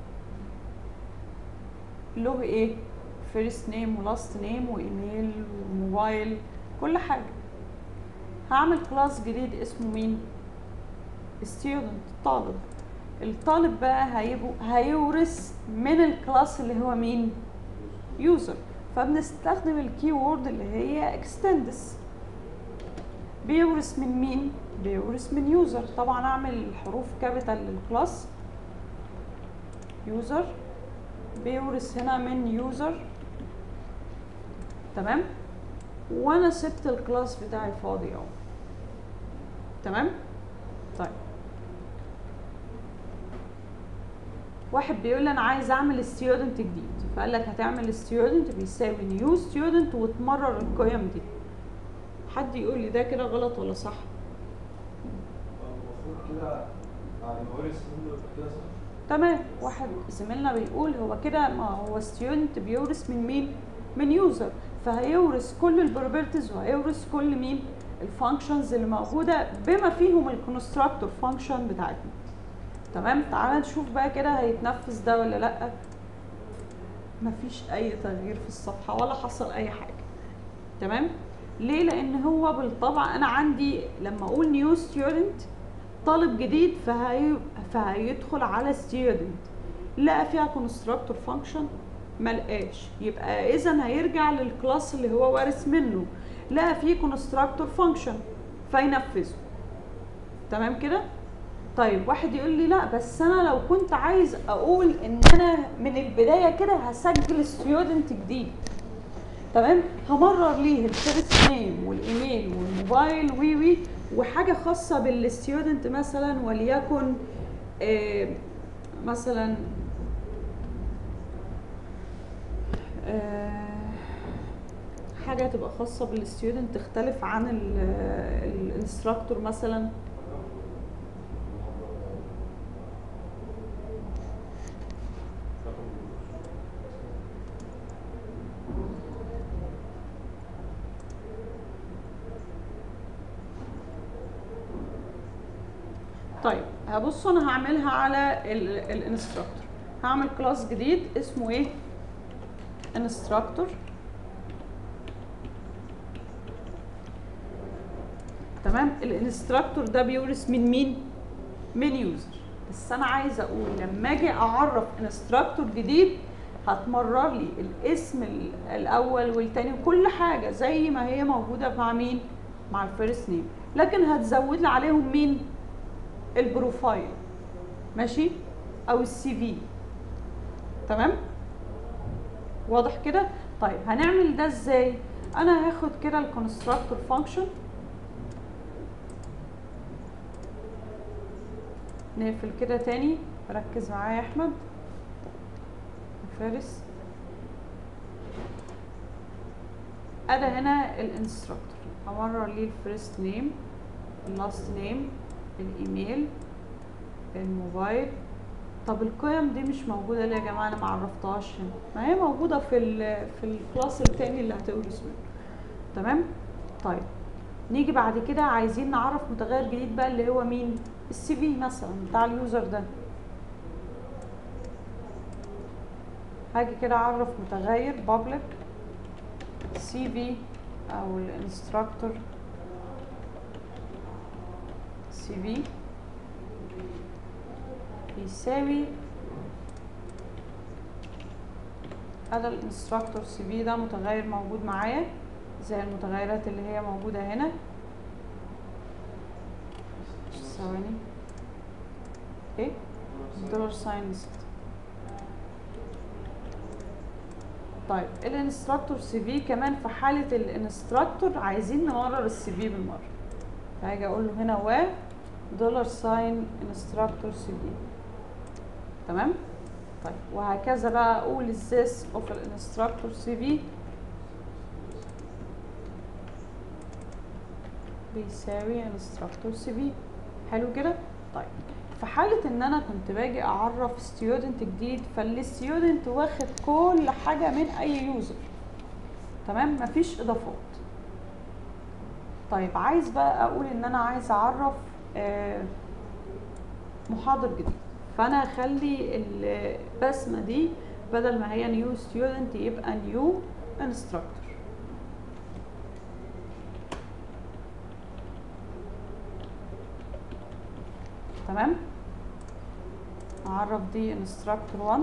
له ايه فيرست نيم ولاست نيم وايميل وموبايل كل حاجه هعمل كلاس جديد اسمه مين student طالب الطالب بقى هيبقوا هيورث من الكلاس اللي هو مين يوزر فبنستخدم الكي وورد اللي هي extends بيورث من مين بيورث من يوزر طبعا اعمل حروف كابيتال للكلاس يوزر بيورث هنا من يوزر تمام وانا سبت الكلاس بتاعي فاضي اهو تمام طيب واحد بيقول لي انا عايز اعمل ستودنت جديد فقال لك هتعمل ستودنت بيساوي نيو ستودنت وتمرر القيم دي حد يقول لي ده كده غلط ولا صح
المفروض كده يعني ورث منه يبقى كده صح
تمام واحد زميلنا بيقول هو كده ما هو ستودنت بيورث من مين من يوزر فهيورث كل البروبرتيز وهيورث كل مين الفانكشنز اللي موجوده بما فيهم الكونستراكتور فانكشن بتاعتنا تمام تعال نشوف بقى كده هيتنفذ ده ولا لا مفيش اي تغيير في الصفحه ولا حصل اي حاجه تمام ليه لان هو بالطبع انا عندي لما اقول نيو ستودنت طالب جديد فهي فهيدخل على ستودنت لقى فيها كونستراكتور فانكشن ملقاش يبقى اذا هيرجع للكلاس اللي هو وارث منه لقى فيه كونستراكتور فانكشن فينفذه تمام كده طيب واحد يقول لي لا بس انا لو كنت عايز اقول ان انا من البدايه كده هسجل ستودنت جديد تمام همرر ليه الفيرست نيم والايميل والموبايل وي وي وحاجه خاصه بالستودنت مثلا وليكن آه مثلا آه حاجه تبقى خاصه بالستودنت تختلف عن الانستراكتور مثلا طيب هبص انا هعملها على الانستراكتور هعمل كلاس جديد اسمه ايه انستراكتور تمام الانستراكتور ده بيورث من مين من يوزر بس انا عايزه اقول لما اجي اعرف انستراكتور جديد هتمرر لي الاسم ال- الاول والتاني وكل حاجه زي ما هي موجوده مع مين مع الفيرست نيم لكن هتزود لي عليهم مين البروفايل ماشي او السي في تمام واضح كده طيب هنعمل ده ازاي انا هاخد كده الكونستراكتور فانكشن نقفل كده تاني ركز معايا يا احمد فارس انا هنا الانستراكتور همرر ليه الفيرست نيم اللاست نيم الايميل الموبايل طب القيم دي مش موجوده ليه يا جماعه انا ما عرفتهاش هنا ما هي موجوده في ال في الكلاس التاني اللي هتورث منه تمام طيب نيجي بعد كده عايزين نعرف متغير جديد بقى اللي هو مين السي في مثلا بتاع اليوزر ده هاجي كده اعرف متغير public سي في او الانستراكتور سي في يساوي هذا الانستراكتور سي في ده متغير موجود معايا زي المتغيرات اللي هي موجودة هنا ثواني ايه دولار ساين نسيت طيب الانستراكتور سي في كمان في حالة الانستراكتور عايزين نمرر السي في بالمرة فهاجي اقول له هنا و دولار ساين انستراكتور سي في تمام طيب وهكذا بقى اقول الزيس اوف الانستراكتور سي في بيساوي انستراكتور سي في حلو كده طيب في حالة ان انا كنت باجي اعرف ستودنت جديد فالستودنت واخد كل حاجة من اي يوزر تمام مفيش اضافات طيب عايز بقى اقول ان انا عايز اعرف آه، محاضر جديد فانا هخلي البسمة دي بدل ما هي نيو ستودنت يبقى نيو انستراكتور تمام اعرف دي انستراكتور 1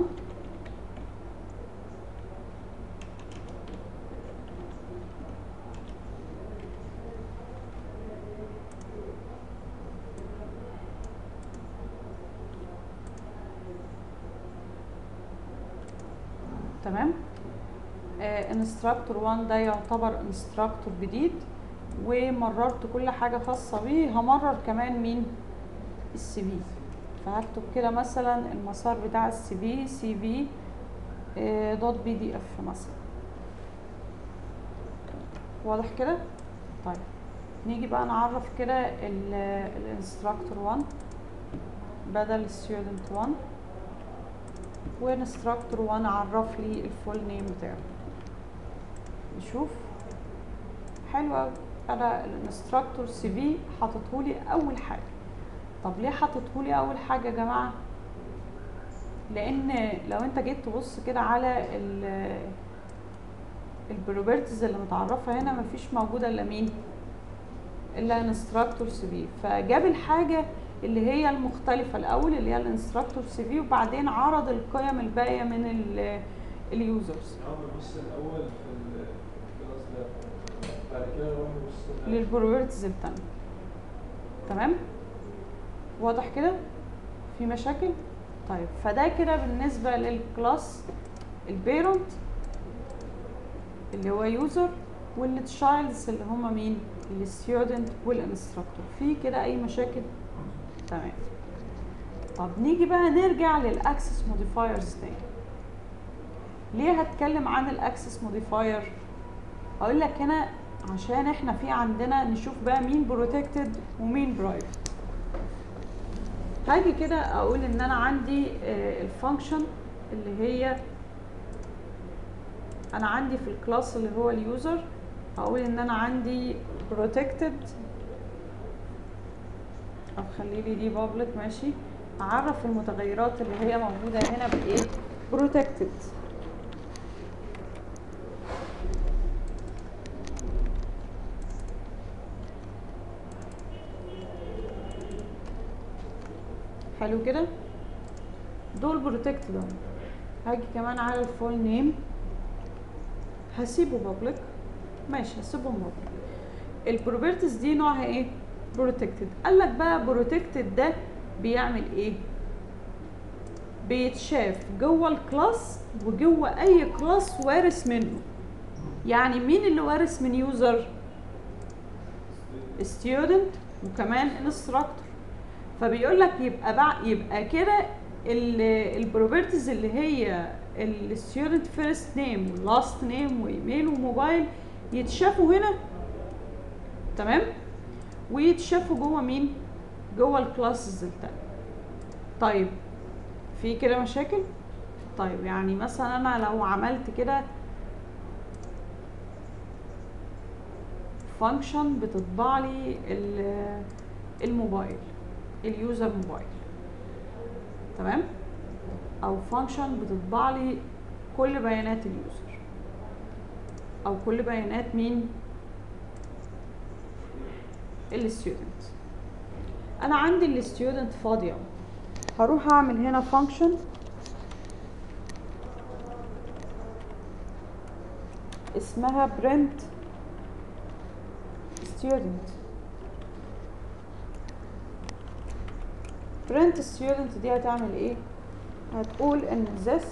تمام انستراكتور 1 ده يعتبر انستراكتور جديد ومررت كل حاجه خاصه بيه همرر كمان مين السي في فهكتب كده مثلا المسار بتاع السي في سي في دوت بي دي اف مثلا واضح كده طيب نيجي بقى نعرف كده الانستراكتور 1 بدل student 1 وانستراكتور 1 عرف لي الفول نيم بتاعه نشوف حلو قوي انا الانستراكتور سي في حاططهولي اول حاجه طب ليه حاططهولي اول حاجه يا جماعه لان لو انت جيت تبص كده على البروبرتيز اللي متعرفه هنا مفيش موجوده الا مين الا انستراكتور سي في فجاب الحاجه اللي هي المختلفه الاول اللي هي الانستراكتور سي في وبعدين عرض القيم الباقيه من اليوزرز
هو بيبص الاول في الكلاس ده بعد كده يروح يبص
للبروبرتيز التانية تمام واضح كده في مشاكل طيب فده كده بالنسبة للكلاس البيرنت اللي هو يوزر والتشايلدز اللي هم مين الستودنت والانستراكتور في كده اي مشاكل تمام طب نيجي بقى نرجع للاكسس موديفايرز تاني ليه هتكلم عن الاكسس موديفاير هقول لك هنا عشان احنا في عندنا نشوف بقى مين بروتكتد ومين برايفت هاجي كده اقول ان انا عندي الفانكشن اللي هي انا عندي في الكلاس اللي هو اليوزر هقول ان انا عندي protected او خلي لي دي بابليك ماشي اعرف المتغيرات اللي هي موجوده هنا بايه protected حلو كده دول بروتكتد اهو هاجي كمان على الفول نيم هسيبه بابليك ماشي هسيبهم بابليك البروبرتيز دي نوعها ايه بروتكتد قال لك بقى بروتكتد ده بيعمل ايه بيتشاف جوه الكلاس وجوه اي كلاس وارث منه يعني مين اللي وارث من يوزر ستودنت وكمان انستراكتور فبيقول لك يبقى بع... يبقى كده البروبرتيز اللي هي الستودنت فيرست نيم ولاست نيم وايميل وموبايل يتشافوا هنا تمام ويتشافوا جوه مين جوه الكلاسز التانية طيب في كده مشاكل طيب يعني مثلا انا لو عملت كده فانكشن بتطبع لي الموبايل اليوزر موبايل تمام او فانكشن بتطبع لي كل بيانات اليوزر او كل بيانات مين الستودنت انا عندي الستودنت فاضيه هروح اعمل هنا فانكشن اسمها print student print student دي هتعمل ايه هتقول ان this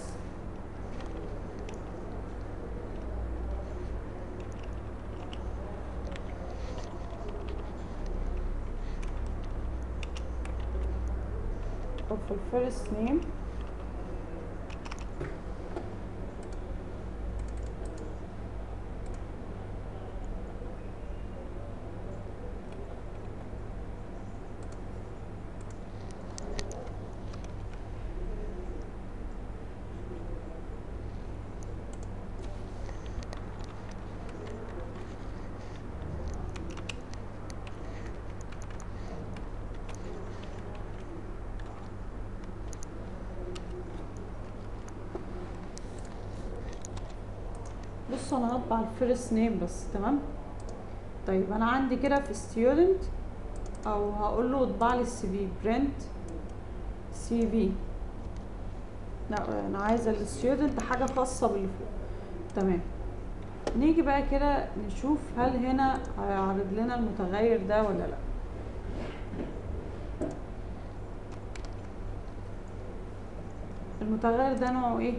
of the first name بص انا هطبع الفيرست نيم بس تمام طيب انا عندي كده في ستودنت او هقول له اطبع لي السي في برنت سي في لا انا عايزه الستودنت حاجه خاصه باللي فوق تمام نيجي بقى كده نشوف هل هنا هيعرض لنا المتغير ده ولا لا المتغير ده نوعه ايه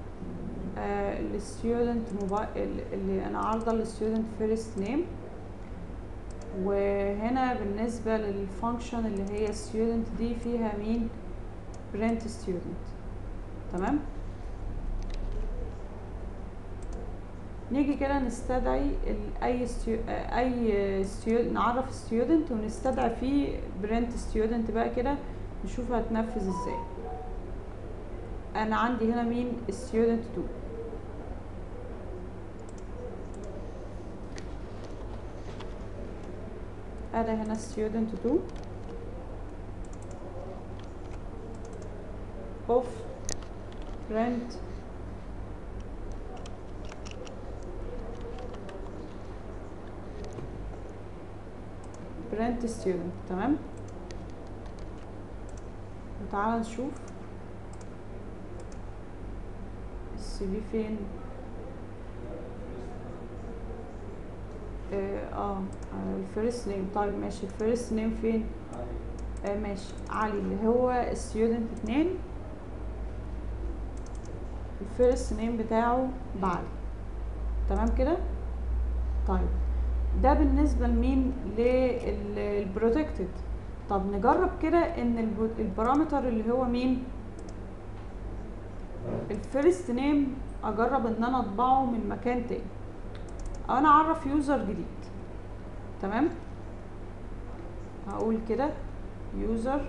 الستودنت موبايل اللي انا عارضه الستودنت فيرست نيم وهنا بالنسبة للفانكشن اللي هي student دي فيها مين print student تمام نيجي كده نستدعي ال- اي ستيو... اي ستيو... نعرف student ونستدعي فيه print student بقى كده نشوف هتنفذ ازاي انا عندي هنا مين student 2 انا هنا student 2 of print print student تمام وتعالى نشوف السي في فين اه آه، الفيرست نيم طيب ماشي الفيرست نيم فين آه ماشي علي اللي هو ستودنت اتنين الفيرست نيم بتاعه بعلي تمام كده طيب ده بالنسبه لمين للبروتكتد طب نجرب كده ان الب- البارامتر اللي هو مين الفيرست نيم اجرب ان انا اطبعه من مكان تاني أو انا اعرف يوزر جديد تمام هقول كده يوزر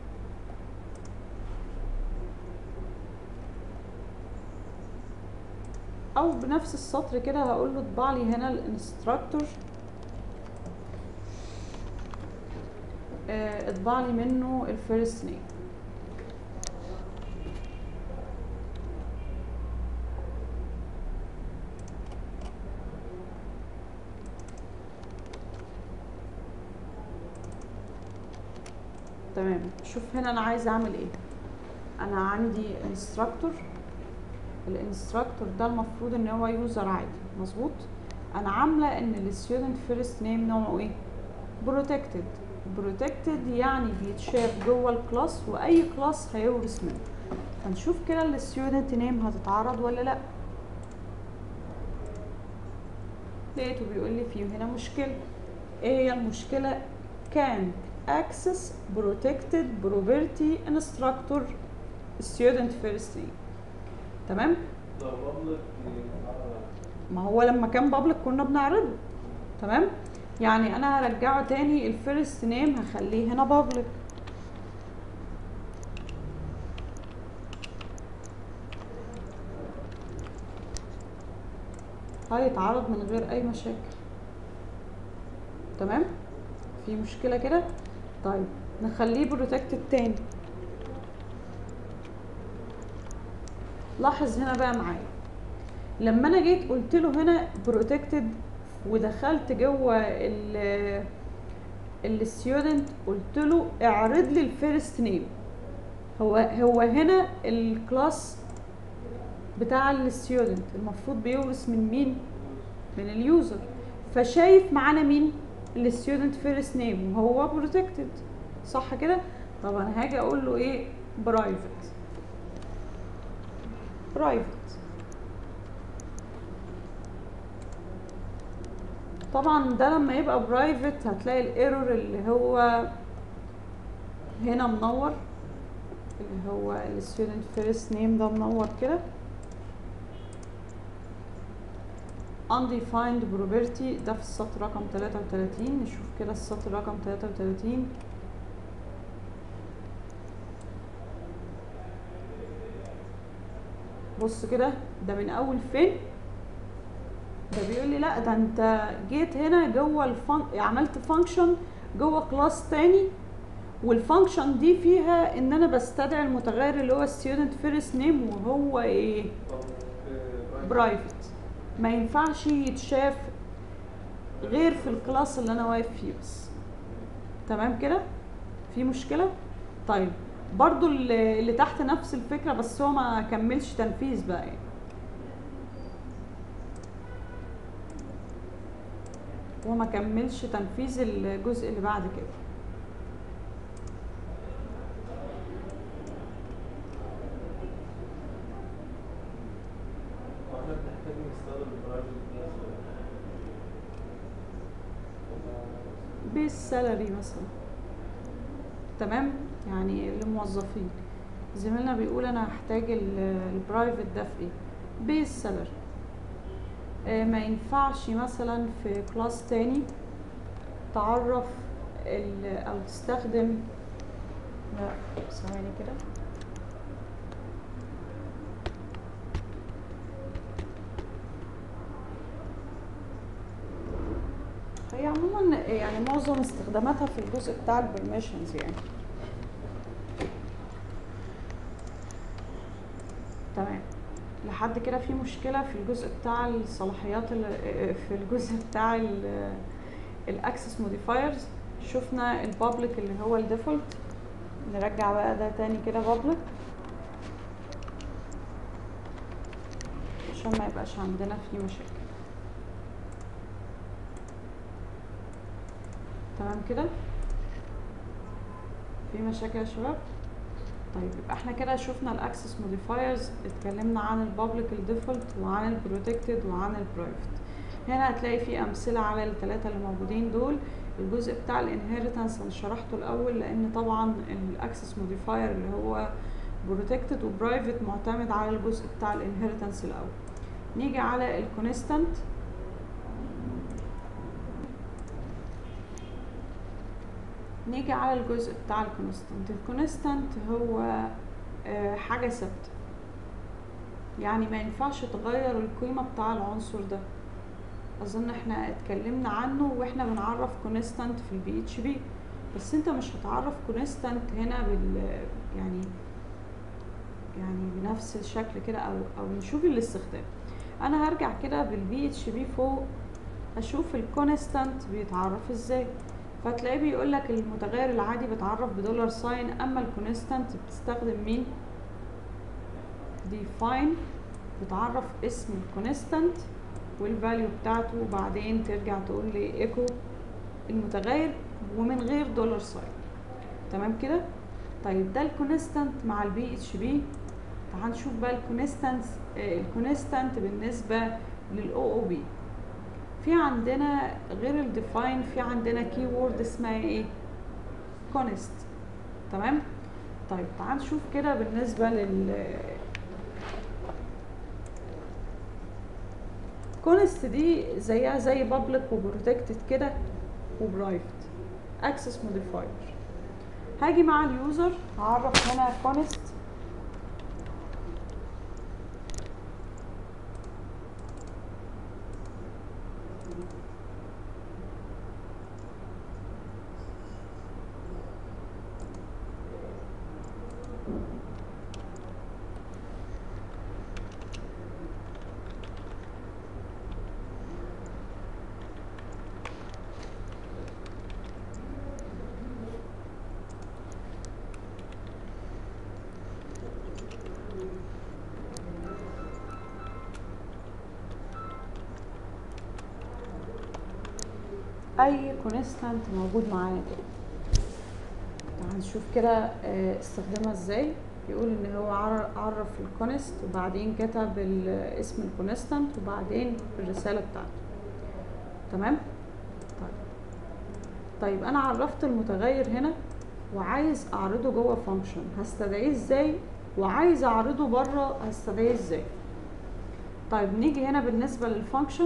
او بنفس السطر كده هقول له اطبع لي هنا الانستراكتور آه، اطبع لي منه الفيرست نيم تمام شوف هنا انا عايزه اعمل ايه انا عندي انستراكتور الانستراكتور ده المفروض ان هو يوزر عادي مظبوط انا عامله ان الستودنت فيرست نيم نوعه ايه بروتكتد بروتكتد يعني بيتشاف جوه الكلاس واي كلاس هيورث منه هنشوف كده الستودنت نيم هتتعرض ولا لا لقيته بيقول لي فيه هنا مشكله ايه هي المشكله كان access protected property instructor student first name تمام
لو مبلغ
ما هو لما كان بابليك كنا بنعرضه تمام يعني انا هرجعه تاني الفيرست نيم هخليه هنا بابليك هيتعرض من غير اي مشاكل تمام في مشكله كده طيب نخليه بروتكتد تاني لاحظ هنا بقى معايا لما انا جيت قلت له هنا بروتكتد ودخلت جوه ال الستودنت قلت له اعرض لي الفيرست نيم هو هو هنا الكلاس بتاع الستودنت المفروض بيورث من مين من اليوزر فشايف معانا مين الستودنت فيرست نيم وهو بروتكتد صح كده طب انا هاجي اقول له ايه برايفت برايفت طبعا ده لما يبقى برايفت هتلاقي الايرور اللي هو هنا منور اللي هو الستودنت فيرست نيم ده منور كده undefined property ده في السطر رقم 33 نشوف كده السطر رقم 33 بص كده ده من اول فين ده بيقول لي لا ده انت جيت هنا جوه الفن... عملت فانكشن جوه كلاس تاني والفانكشن دي فيها ان انا بستدعي المتغير اللي هو student first name وهو ايه برايفت ما ينفعش يتشاف غير في الكلاس اللي انا واقف فيه بس تمام كده في مشكله طيب برضو اللي اللي تحت نفس الفكره بس هو ما كملش تنفيذ بقى يعني هو ما كملش تنفيذ الجزء اللي بعد كده
واحنا بنحتاج نستخدم البرايفت كلاس
بيس سالري مثلا تمام يعني للموظفين زميلنا بيقول انا هحتاج البرايفت ده في ايه بيس سالري آه، ما ينفعش مثلا في كلاس تاني تعرف ال- او تستخدم لا ثواني كده هي عموما يعني معظم استخداماتها في الجزء بتاع البرميشنز يعني تمام لحد كده في مشكلة في الجزء بتاع الصلاحيات ال- في الجزء بتاع الاكسس موديفايرز شفنا البابليك اللي هو الديفولت نرجع بقى ده تاني كده بابليك عشان ما يبقاش عندنا فيه مشاكل تمام كده في مشاكل يا شباب طيب يبقى احنا كده شفنا الاكسس موديفايرز اتكلمنا عن البابليك الديفولت وعن البروتكتد وعن البرايفت هنا هتلاقي في امثله على الثلاثه اللي موجودين دول الجزء بتاع الانهيرتنس انا شرحته الاول لان طبعا الاكسس موديفاير اللي هو بروتكتد وبرايفت معتمد على الجزء بتاع الانهيرتنس الاول نيجي على الكونستانت نيجي على الجزء بتاع الكونستانت الكونستانت هو آه، حاجة ثابتة يعني ما ينفعش تغير القيمة بتاع العنصر ده اظن احنا اتكلمنا عنه واحنا بنعرف كونستانت في البي اتش بي بس انت مش هتعرف كونستانت هنا بال يعني يعني بنفس الشكل كده او او نشوف الاستخدام انا هرجع كده بالبي اتش بي فوق اشوف الكونستانت بيتعرف ازاي فتلاقيه بيقول لك المتغير العادي بيتعرف بدولار ساين اما الكونستانت بتستخدم مين define بتعرف اسم الكونستانت والفاليو بتاعته وبعدين ترجع تقول لي ايكو المتغير ومن غير دولار ساين تمام كده طيب ده الكونستانت مع البي اتش بي تعال نشوف بقى الكونستانت الكونستانت بالنسبه للاو او بي في عندنا غير الديفاين في عندنا كي وورد اسمها ايه كونست تمام طيب تعال نشوف كده بالنسبه لل كونست دي زيها زي بابليك وبروتكتد كده وبرايفت اكسس موديفاير هاجي مع اليوزر هعرف هنا كونست اي كونستانت موجود معانا كده تعال نشوف كده آه، استخدامها ازاي يقول ان هو عر- عرف الكونست وبعدين كتب ال- اسم الكونستانت وبعدين الرساله بتاعته تمام طيب طيب انا عرفت المتغير هنا وعايز اعرضه جوه فانكشن هستدعيه ازاي وعايز اعرضه بره هستدعيه ازاي طيب نيجي هنا بالنسبه للفانكشن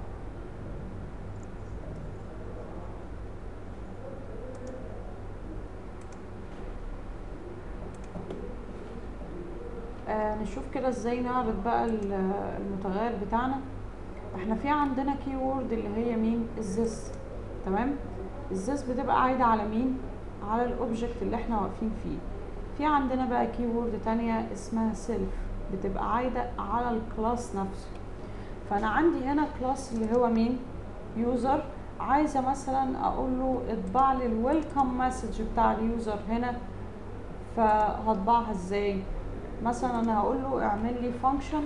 آه نشوف كده ازاي نعرض بقى ال- المتغير بتاعنا احنا في عندنا كي وورد اللي هي مين الزس تمام الزس بتبقى عايدة على مين على الاوبجكت اللي احنا واقفين فيه في عندنا بقى كي وورد تانية اسمها سيلف بتبقى عايدة على الكلاس نفسه فانا عندي هنا كلاس اللي هو مين يوزر عايزه مثلا اقول له اطبع لي الويلكم مسج بتاع اليوزر هنا فهطبعها ازاي مثلا انا هقول له اعمل لي فانكشن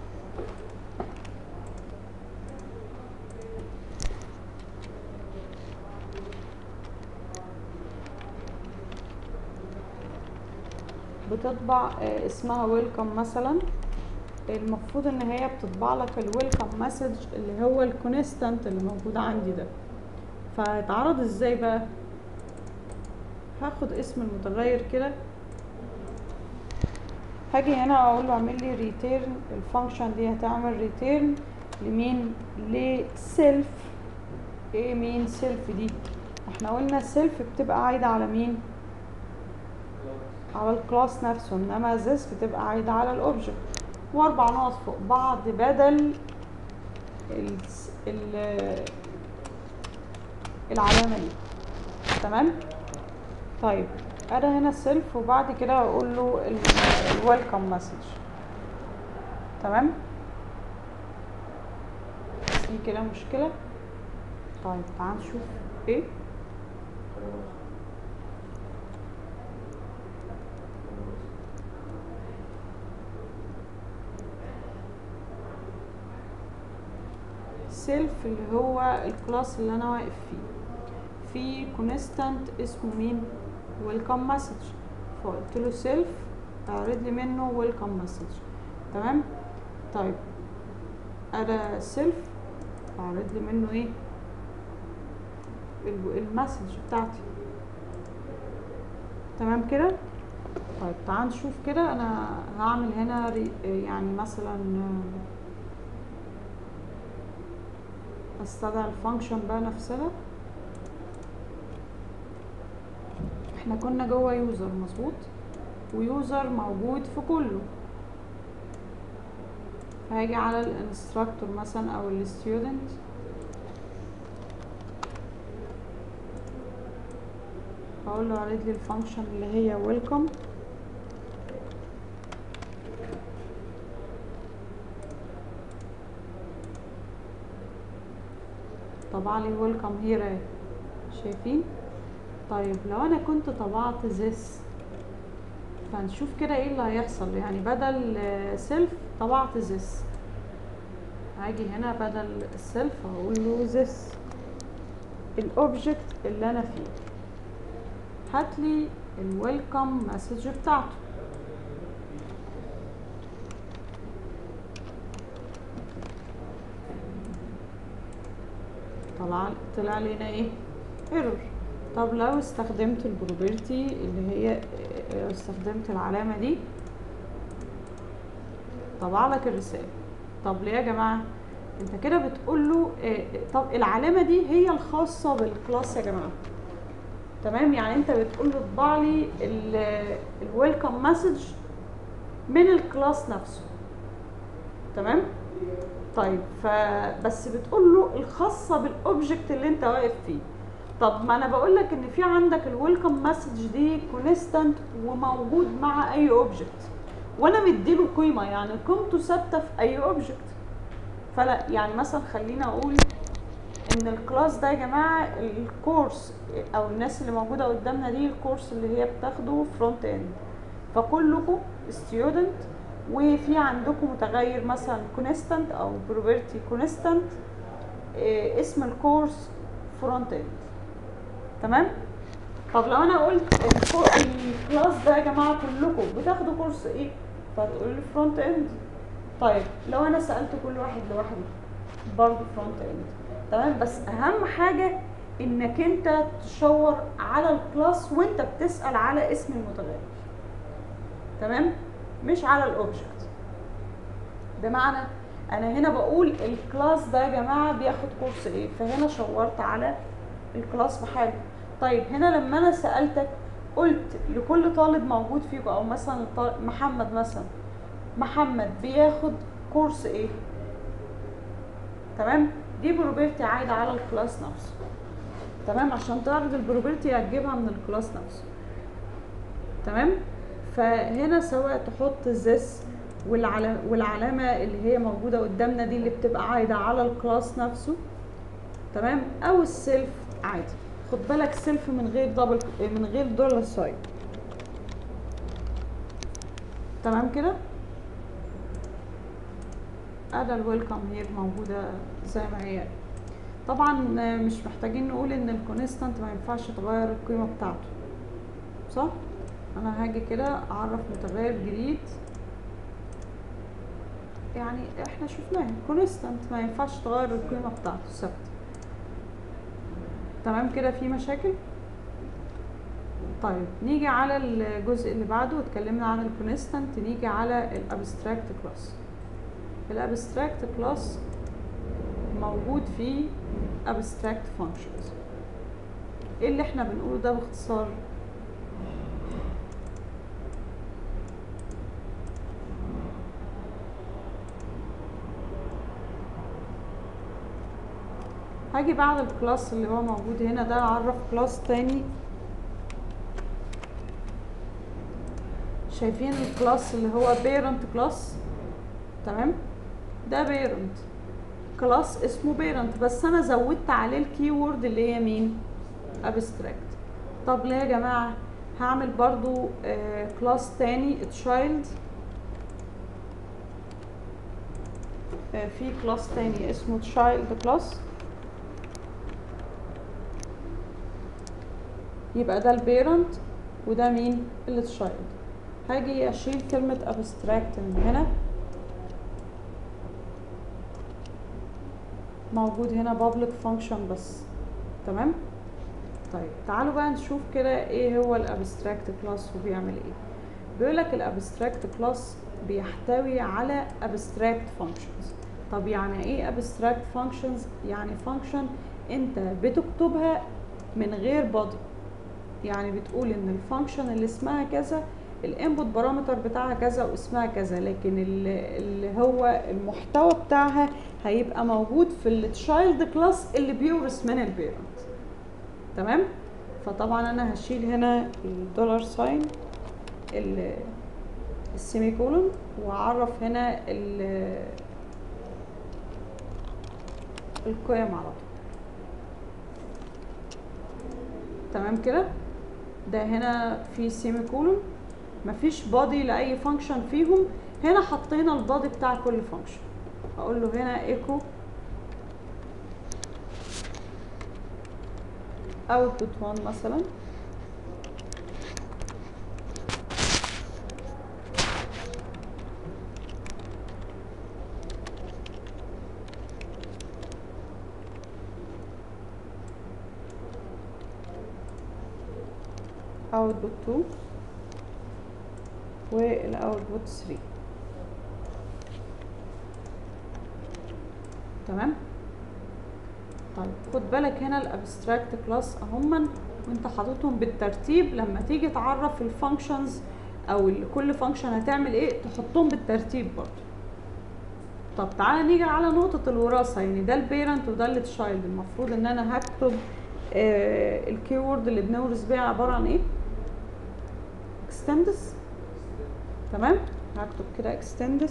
بتطبع آه، اسمها ويلكم مثلا المفروض ان هي بتطبع لك الويلكم مسج اللي هو الكونستانت اللي موجود عندي ده فهيتعرض ازاي بقى هاخد اسم المتغير كده هاجي هنا اقول له اعمل لي ريتيرن الفانكشن دي هتعمل ريتيرن لمين لسيلف ايه مين سيلف دي احنا قلنا سيلف بتبقى عايده على مين على الكلاس نفسه انما this بتبقى عايده على الاوبجكت واربع نقط فوق بعض بدل ال ال العلامه دي تمام طيب انا هنا سيلف وبعد كده اقول له الويلكم مسج تمام في كده مشكله طيب تعال نشوف ايه سيلف اللي هو الكلاس اللي انا واقف فيه في كونستانت اسمه مين ويلكم مسج فقلت له سيلف اعرض لي منه ويلكم مسج تمام طيب انا سيلف اعرض لي منه ايه ال- المسج بتاعتي تمام كده طيب تعال نشوف كده انا هعمل هنا ري- يعني مثلا استدعي الفانكشن بقى نفسها احنا كنا جوه يوزر مظبوط ويوزر موجود في كله فهاجي على الانستراكتور مثلا او الستودنت هقول له عرض لي الفانكشن اللي هي ويلكم طبع لي ويلكم هير شايفين طيب لو انا كنت طبعت this فنشوف كده ايه اللي هيحصل يعني بدل سيلف طبعت this هاجي هنا بدل السيلف هقول له this الاوبجكت اللي انا فيه هات لي الويلكم مسج بتاعته طلع طلع لنا ايه ايرور طب لو استخدمت البروبرتي اللي هي لو استخدمت العلامة دي طبع لك الرسالة طب ليه يا جماعة انت كده بتقول له إيه طب العلامة دي هي الخاصة بالكلاس يا جماعة تمام يعني انت بتقول له اطبع لي الويلكم مسج من الكلاس نفسه تمام طيب فبس بتقول له الخاصه بالاوبجكت اللي انت واقف فيه طب ما انا بقول لك ان في عندك الويلكم مسج دي كونستانت وموجود مع اي اوبجكت وانا مديله قيمه يعني قيمته ثابته في اي اوبجكت فلا يعني مثلا خلينا اقول ان الكلاس ده يا جماعه الكورس او الناس اللي موجوده قدامنا دي الكورس اللي هي بتاخده فرونت اند فكلكم ستودنت وفي عندكم متغير مثلا كونستانت او بروبرتي كونستانت اسم الكورس فرونت اند تمام طب لو انا قلت الكلاس ده يا جماعه كلكم بتاخدوا كورس ايه فتقول لي فرونت اند طيب لو انا سالت كل واحد لوحده برضه فرونت اند تمام بس اهم حاجه انك انت تشاور على الكلاس وانت بتسال على اسم المتغير تمام مش على الاوبجكت بمعنى انا هنا بقول الكلاس ده يا جماعه بياخد كورس ايه فهنا شاورت على الكلاس بحاله طيب هنا لما انا سالتك قلت لكل طالب موجود فيكم او مثلا محمد مثلا محمد بياخد كورس ايه تمام دي بروبرتي عايده على الكلاس نفسه تمام عشان تعرض البروبرتي هتجيبها من الكلاس نفسه تمام فهنا سواء تحط this والعلامة اللي هي موجودة قدامنا دي اللي بتبقى عايدة على الكلاس نفسه تمام او السيلف عادي خد بالك سيلف من غير دبل من غير دولار ساين تمام كده ادي الويلكم هير موجودة زي ما هي طبعا مش محتاجين نقول ان الكونستانت ما ينفعش تغير القيمة بتاعته صح انا هاجي كده اعرف متغير جديد يعني احنا شفناه كونستانت ما ينفعش تغير القيمه بتاعته ثابته تمام كده في مشاكل طيب نيجي على الجزء اللي بعده اتكلمنا عن الكونستانت نيجي على الابستراكت كلاس الابستراكت كلاس موجود فيه abstract functions ايه اللي احنا بنقوله ده باختصار هاجي بعد الكلاس اللي هو موجود هنا ده اعرف كلاس تاني شايفين الكلاس اللي هو parent كلاس تمام ده parent كلاس اسمه parent بس انا زودت عليه الكيورد اللي هي مين abstract طب ليه يا جماعه هعمل برضو آه كلاس تاني child آه في كلاس تاني اسمه child كلاس يبقى ده البيرنت وده مين التشايلد هاجي اشيل كلمة abstract من هنا موجود هنا public function بس تمام طيب تعالوا بقى نشوف كده ايه هو الابستراكت كلاس وبيعمل ايه بيقول لك الابستراكت كلاس بيحتوي على abstract functions طب يعني ايه abstract functions يعني function انت بتكتبها من غير body يعني بتقول ان الفانكشن اللي اسمها كذا الانبوت بارامتر بتاعها كذا واسمها كذا لكن اللي هو المحتوى بتاعها هيبقى موجود في التشايلد كلاس اللي بيورث من البيرنت تمام فطبعا انا هشيل هنا الدولار ساين السيمي كولون واعرف هنا القيم على طول تمام كده ده هنا في سيمي كولون مفيش بادي لاي فانكشن فيهم هنا حطينا البادي بتاع كل فانكشن اقول له هنا ايكو اوتبوت 1 مثلا اوتبوت 2 والاوتبوت 3 تمام طيب خد بالك هنا الابستراكت كلاس اهما وانت حاططهم بالترتيب لما تيجي تعرف الفانكشنز او كل فانكشن هتعمل ايه تحطهم بالترتيب برضه طب تعالى نيجي على نقطة الوراثة يعني ده البيرنت وده التشايلد المفروض ان انا هكتب آه الكيورد اللي بنورث بيها عبارة عن ايه؟ extends تمام هكتب كده extends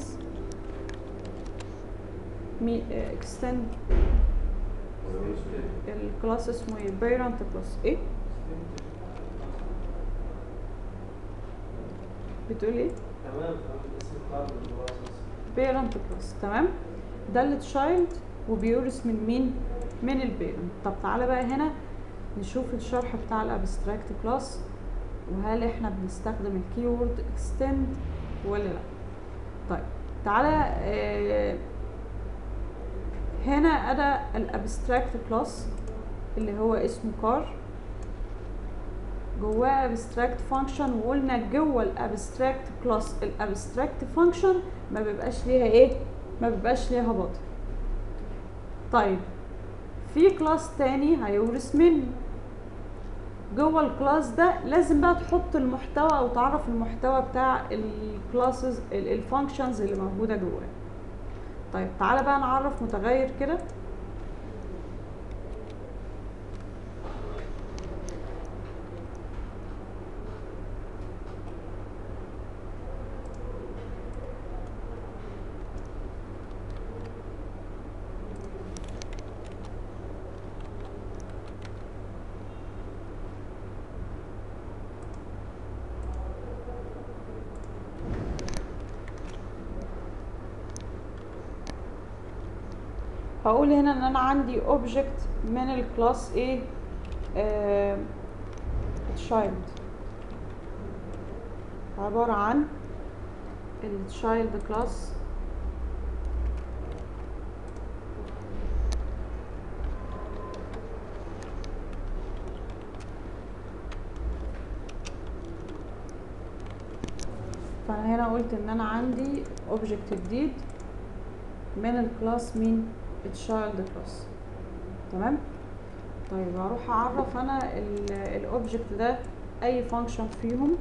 مي آه extend الكلاس اسمه ايه parent كلاس ايه بتقول ايه
تمام اسم قاعدة الوراثة
بيرنت كلاس تمام ده التشايلد وبيورث من مين من البيرنت طب تعالى بقى هنا نشوف الشرح بتاع الابستراكت كلاس وهل احنا بنستخدم الكيورد اكستند ولا لا طيب تعالى آه هنا انا الابستراكت كلاس اللي هو اسمه كار جواه ابستراكت فانكشن وقلنا جوه الابستراكت كلاس الابستراكت فانكشن ما بيبقاش ليها ايه ما بيبقاش ليها بطل طيب في كلاس تاني هيورث منه جوه الكلاس ده لازم بقى تحط المحتوى او تعرف المحتوى بتاع الكلاسز الفانكشنز اللي موجوده جواه طيب تعالى بقى نعرف متغير كده هقول هنا ان انا عندي اوبجكت من الكلاس ايه تشايلد عبارة عن التشايلد كلاس فانا هنا قلت ان انا عندي اوبجكت جديد من الكلاس مين التشايلد كلاس تمام طيب هروح اعرف انا الاوبجكت ده اي فانكشن فيهم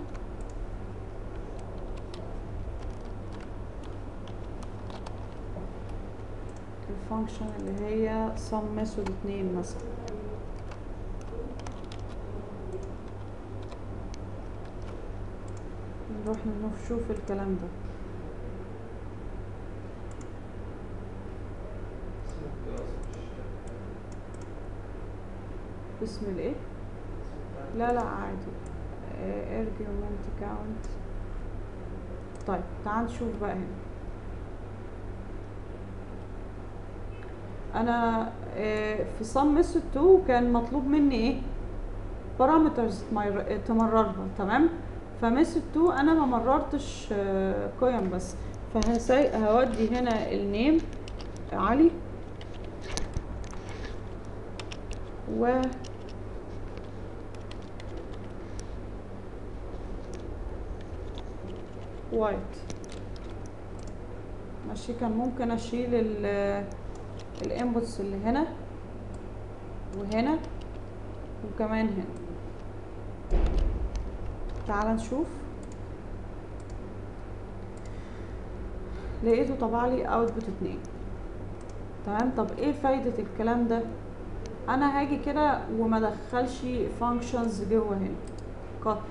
الفانكشن اللي هي sum method 2 مثلا نروح نشوف الكلام ده
اسم الكلاس مش
اسم الايه لا لا عادي argument count طيب تعال نشوف بقى هنا انا آه، في sum method 2 كان مطلوب مني ايه parameters تمر- تمررها تمام فميثود 2 انا ما مررتش آه، قيم بس فهودي هنا النيم علي و وايت ماشي كان ممكن اشيل ال الانبوتس اللي هنا وهنا وكمان هنا تعال نشوف لقيته طبع لي اوتبوت اتنين تمام طب ايه فايدة الكلام ده انا هاجي كده وما ادخلش فانكشنز جوه هنا قط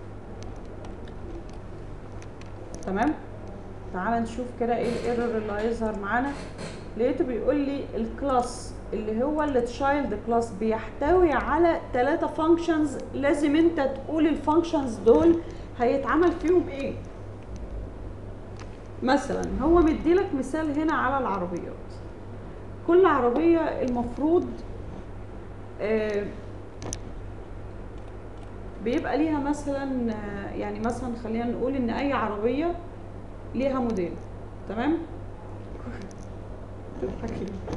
تمام تعال نشوف كده ايه الايرور اللي هيظهر معانا لقيته بيقول لي الكلاس اللي هو التشايلد كلاس بيحتوي على ثلاثة فانكشنز لازم انت تقول الفانكشنز دول هيتعمل فيهم ايه مثلا هو مديلك مثال هنا على العربيات كل عربية المفروض آه، بيبقى ليها مثلا آه، يعني مثلا خلينا نقول ان اي عربية ليها موديل تمام تضحكي ليه؟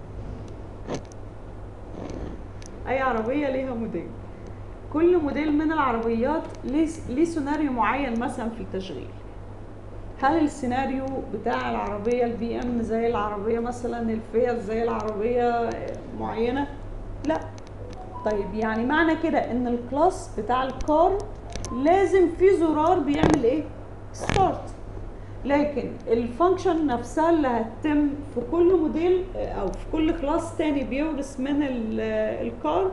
اي عربية ليها موديل كل موديل من العربيات ليه ليه سيناريو معين مثلا في التشغيل هل السيناريو بتاع العربية البي ام زي العربية مثلا الفيات زي العربية معينة لا طيب يعني معنى كده ان الكلاس بتاع الكار لازم في زرار بيعمل ايه ستارت لكن الفانكشن نفسها اللي هتتم في كل موديل او في كل كلاس تاني بيورث من ال- الكار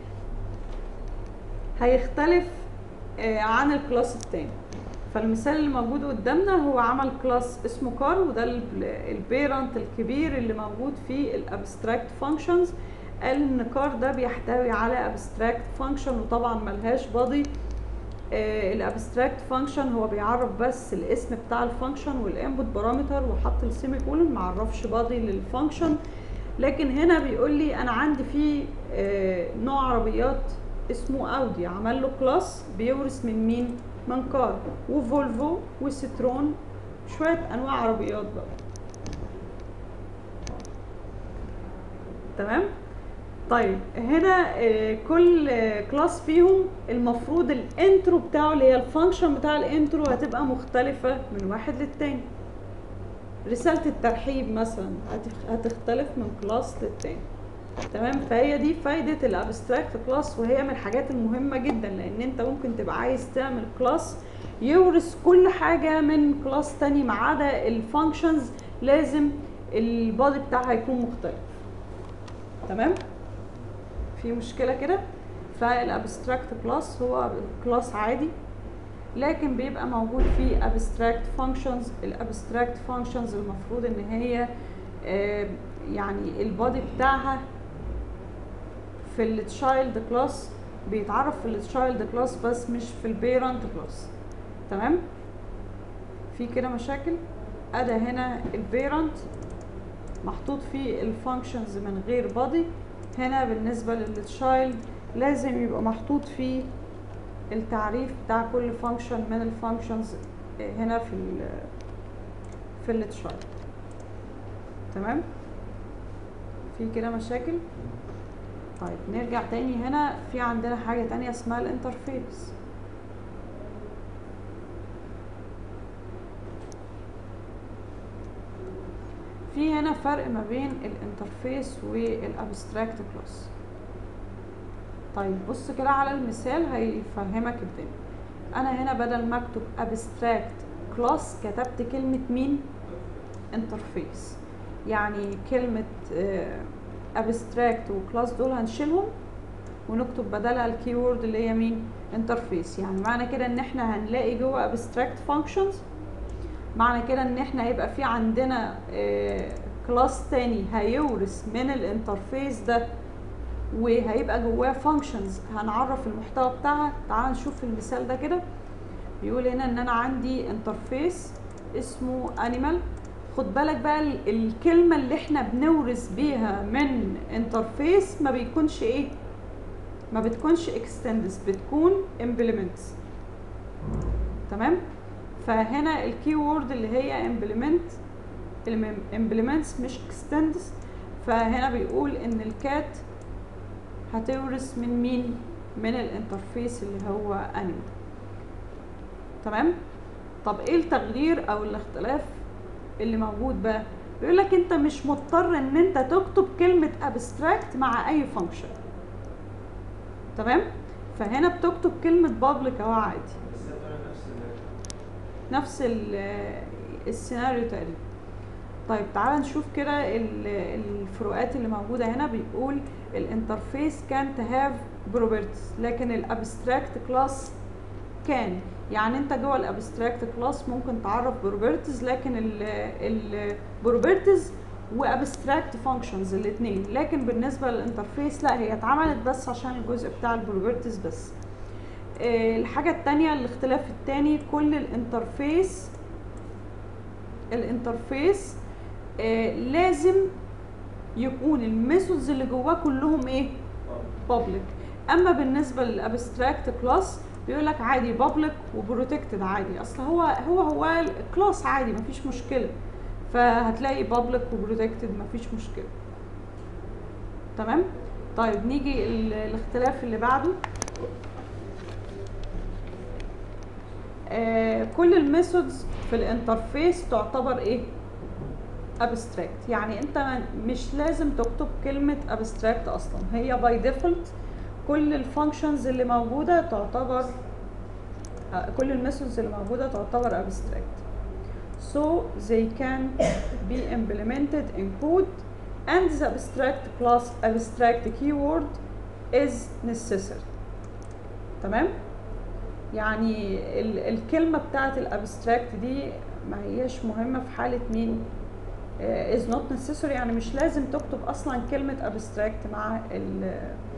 هيختلف آه، عن الكلاس التاني فالمثال اللي موجود قدامنا هو عمل كلاس اسمه كار وده البيرنت الكبير اللي موجود في الابستراكت فانكشنز قال ان كار ده بيحتوي على ابستراكت فانكشن وطبعا ملهاش بادي الابستراكت فانكشن هو بيعرف بس الاسم بتاع الفانكشن والانبوت بارامتر وحط السيمي كولون ما عرفش بادي للفانكشن لكن هنا بيقول لي انا عندي في آه، نوع عربيات اسمه اودي عمل له كلاس بيورث من مين من كار وفولفو وسترون شويه انواع عربيات بقى تمام طيب هنا آه، كل كلاس فيهم المفروض الانترو بتاعه اللي هي الفانكشن بتاع الانترو هتبقى مختلفة من واحد للتاني رسالة الترحيب مثلا هتخ- هتختلف من كلاس للتاني تمام فهي دي فايدة الابستراكت كلاس وهي من الحاجات المهمة جدا لان انت ممكن تبقى عايز تعمل كلاس يورث كل حاجة من كلاس تاني ما عدا الفانكشنز لازم البادي بتاعها يكون مختلف تمام في مشكله كده فالابستراكت كلاس هو كلاس عادي لكن بيبقى موجود فيه abstract functions الابستراكت functions المفروض ان هي آه، يعني البادي بتاعها في التشايلد كلاس بيتعرف في التشايلد كلاس بس مش في البيرنت كلاس تمام في كده مشاكل ادى هنا البيرنت محطوط فيه الفانكشنز من غير بادي هنا بالنسبة للتشايلد لازم يبقى محطوط فيه التعريف بتاع كل فانكشن من الفانكشنز هنا في ال في التشايلد تمام في كده مشاكل طيب نرجع تاني هنا في عندنا حاجة تانية اسمها الانترفيس في هنا فرق ما بين الانترفيس والابستراكت كلاس طيب بص كده على المثال هيفهمك الدنيا انا هنا بدل ما اكتب ابستراكت كلاس كتبت كلمة مين انترفيس يعني كلمة ابستراكت وكلاس دول هنشيلهم ونكتب بدلها الكيورد اللي هي مين انترفيس يعني معنى كده ان احنا هنلاقي جوه ابستراكت فانكشنز معنى كده ان احنا هيبقى في عندنا كلاس تاني هيورث من الانترفيس ده وهيبقى جواه فانكشنز هنعرف المحتوى بتاعها تعال نشوف المثال ده كده بيقول هنا ان انا عندي انترفيس اسمه انيمال خد بالك بقى ال- الكلمة اللي احنا بنورث بيها من انترفيس ما بيكونش ايه ما بتكونش اكستندس بتكون implements تمام فهنا الكي وورد اللي هي implement implements مش extends فهنا بيقول ان الكات هتورث من مين من الانترفيس اللي هو انيمال تمام طب ايه التغيير او الاختلاف اللي موجود بقى بيقول لك انت مش مضطر ان انت تكتب كلمه abstract مع اي فانكشن تمام فهنا بتكتب كلمه public اهو عادي
بس هي بتعمل نفس ال-
نفس ال- السيناريو تقريبا طيب تعال نشوف كده ال- الفروقات اللي موجودة هنا بيقول الانترفيس كانت هاف بروبرتيز لكن الابستراكت كلاس كان يعني انت جوه الابستراكت كلاس ممكن تعرف بروبرتيز لكن البروبرتيز وابستراكت فانكشنز الاثنين لكن بالنسبه للانترفيس لا هي اتعملت بس عشان الجزء بتاع البروبرتيز بس آه، الحاجة التانية الاختلاف التاني كل الانترفيس الانترفيس آه، لازم يكون الميثودز اللي جواه كلهم ايه بابليك اما بالنسبه للابستراكت كلاس بيقول لك عادي بابليك وبروتكتد عادي اصل هو هو هو كلاس عادي مفيش مشكله فهتلاقي بابليك وبروتكتد مفيش مشكله تمام طيب نيجي ال- الاختلاف اللي بعده آه كل الميثودز في الانترفيس تعتبر ايه ابستراكت يعني انت ما- مش لازم تكتب كلمه ابستراكت اصلا هي باي ديفولت كل الفانكشنز اللي موجوده تعتبر آه، كل الميثودز اللي موجوده تعتبر abstract so they can be implemented in code and the abstract class abstract keyword is necessary تمام يعني ال الكلمه بتاعت الابستراكت دي ما هيش مهمه في حاله مين آه، is not necessary يعني مش لازم تكتب اصلا كلمه abstract مع ال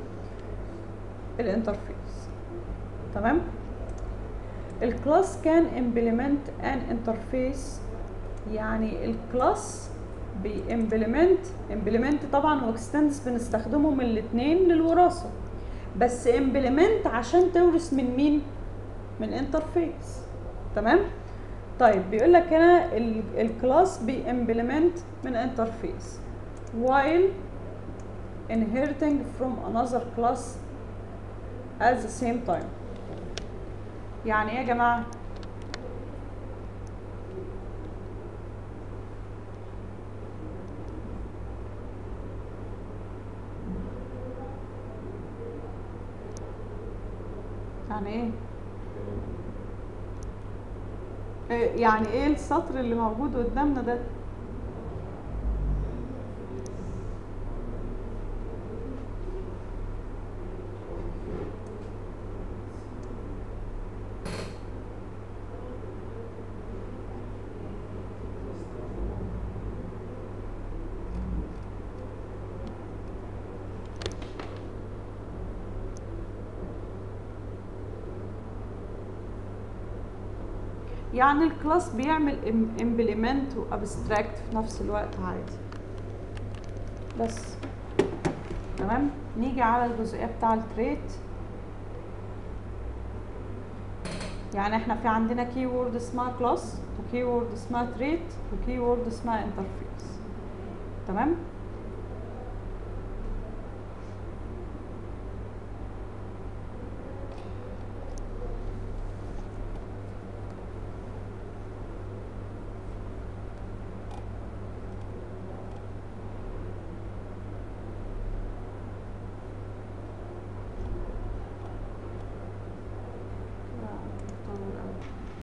الانترفيس تمام الكلاس كان implement an interface يعني الكلاس بيمبلمنت implement طبعا واكستنس بنستخدمهم الاثنين للوراثه بس implement عشان تورث من مين من انترفيس تمام طيب بيقول لك هنا الكلاس بيمبلمنت من انترفيس while inheriting from another class at the same time يعني ايه يا جماعه يعني ايه إيه- يعني ايه السطر اللي موجود قدامنا ده يعني الكلاس بيعمل امبلمنت وابستراكت في نفس الوقت عادي بس تمام نيجي على الجزئيه بتاع التريت يعني احنا في عندنا كي وورد اسمها كلاس وكي وورد اسمها تريت وكي وورد اسمها انترفيس تمام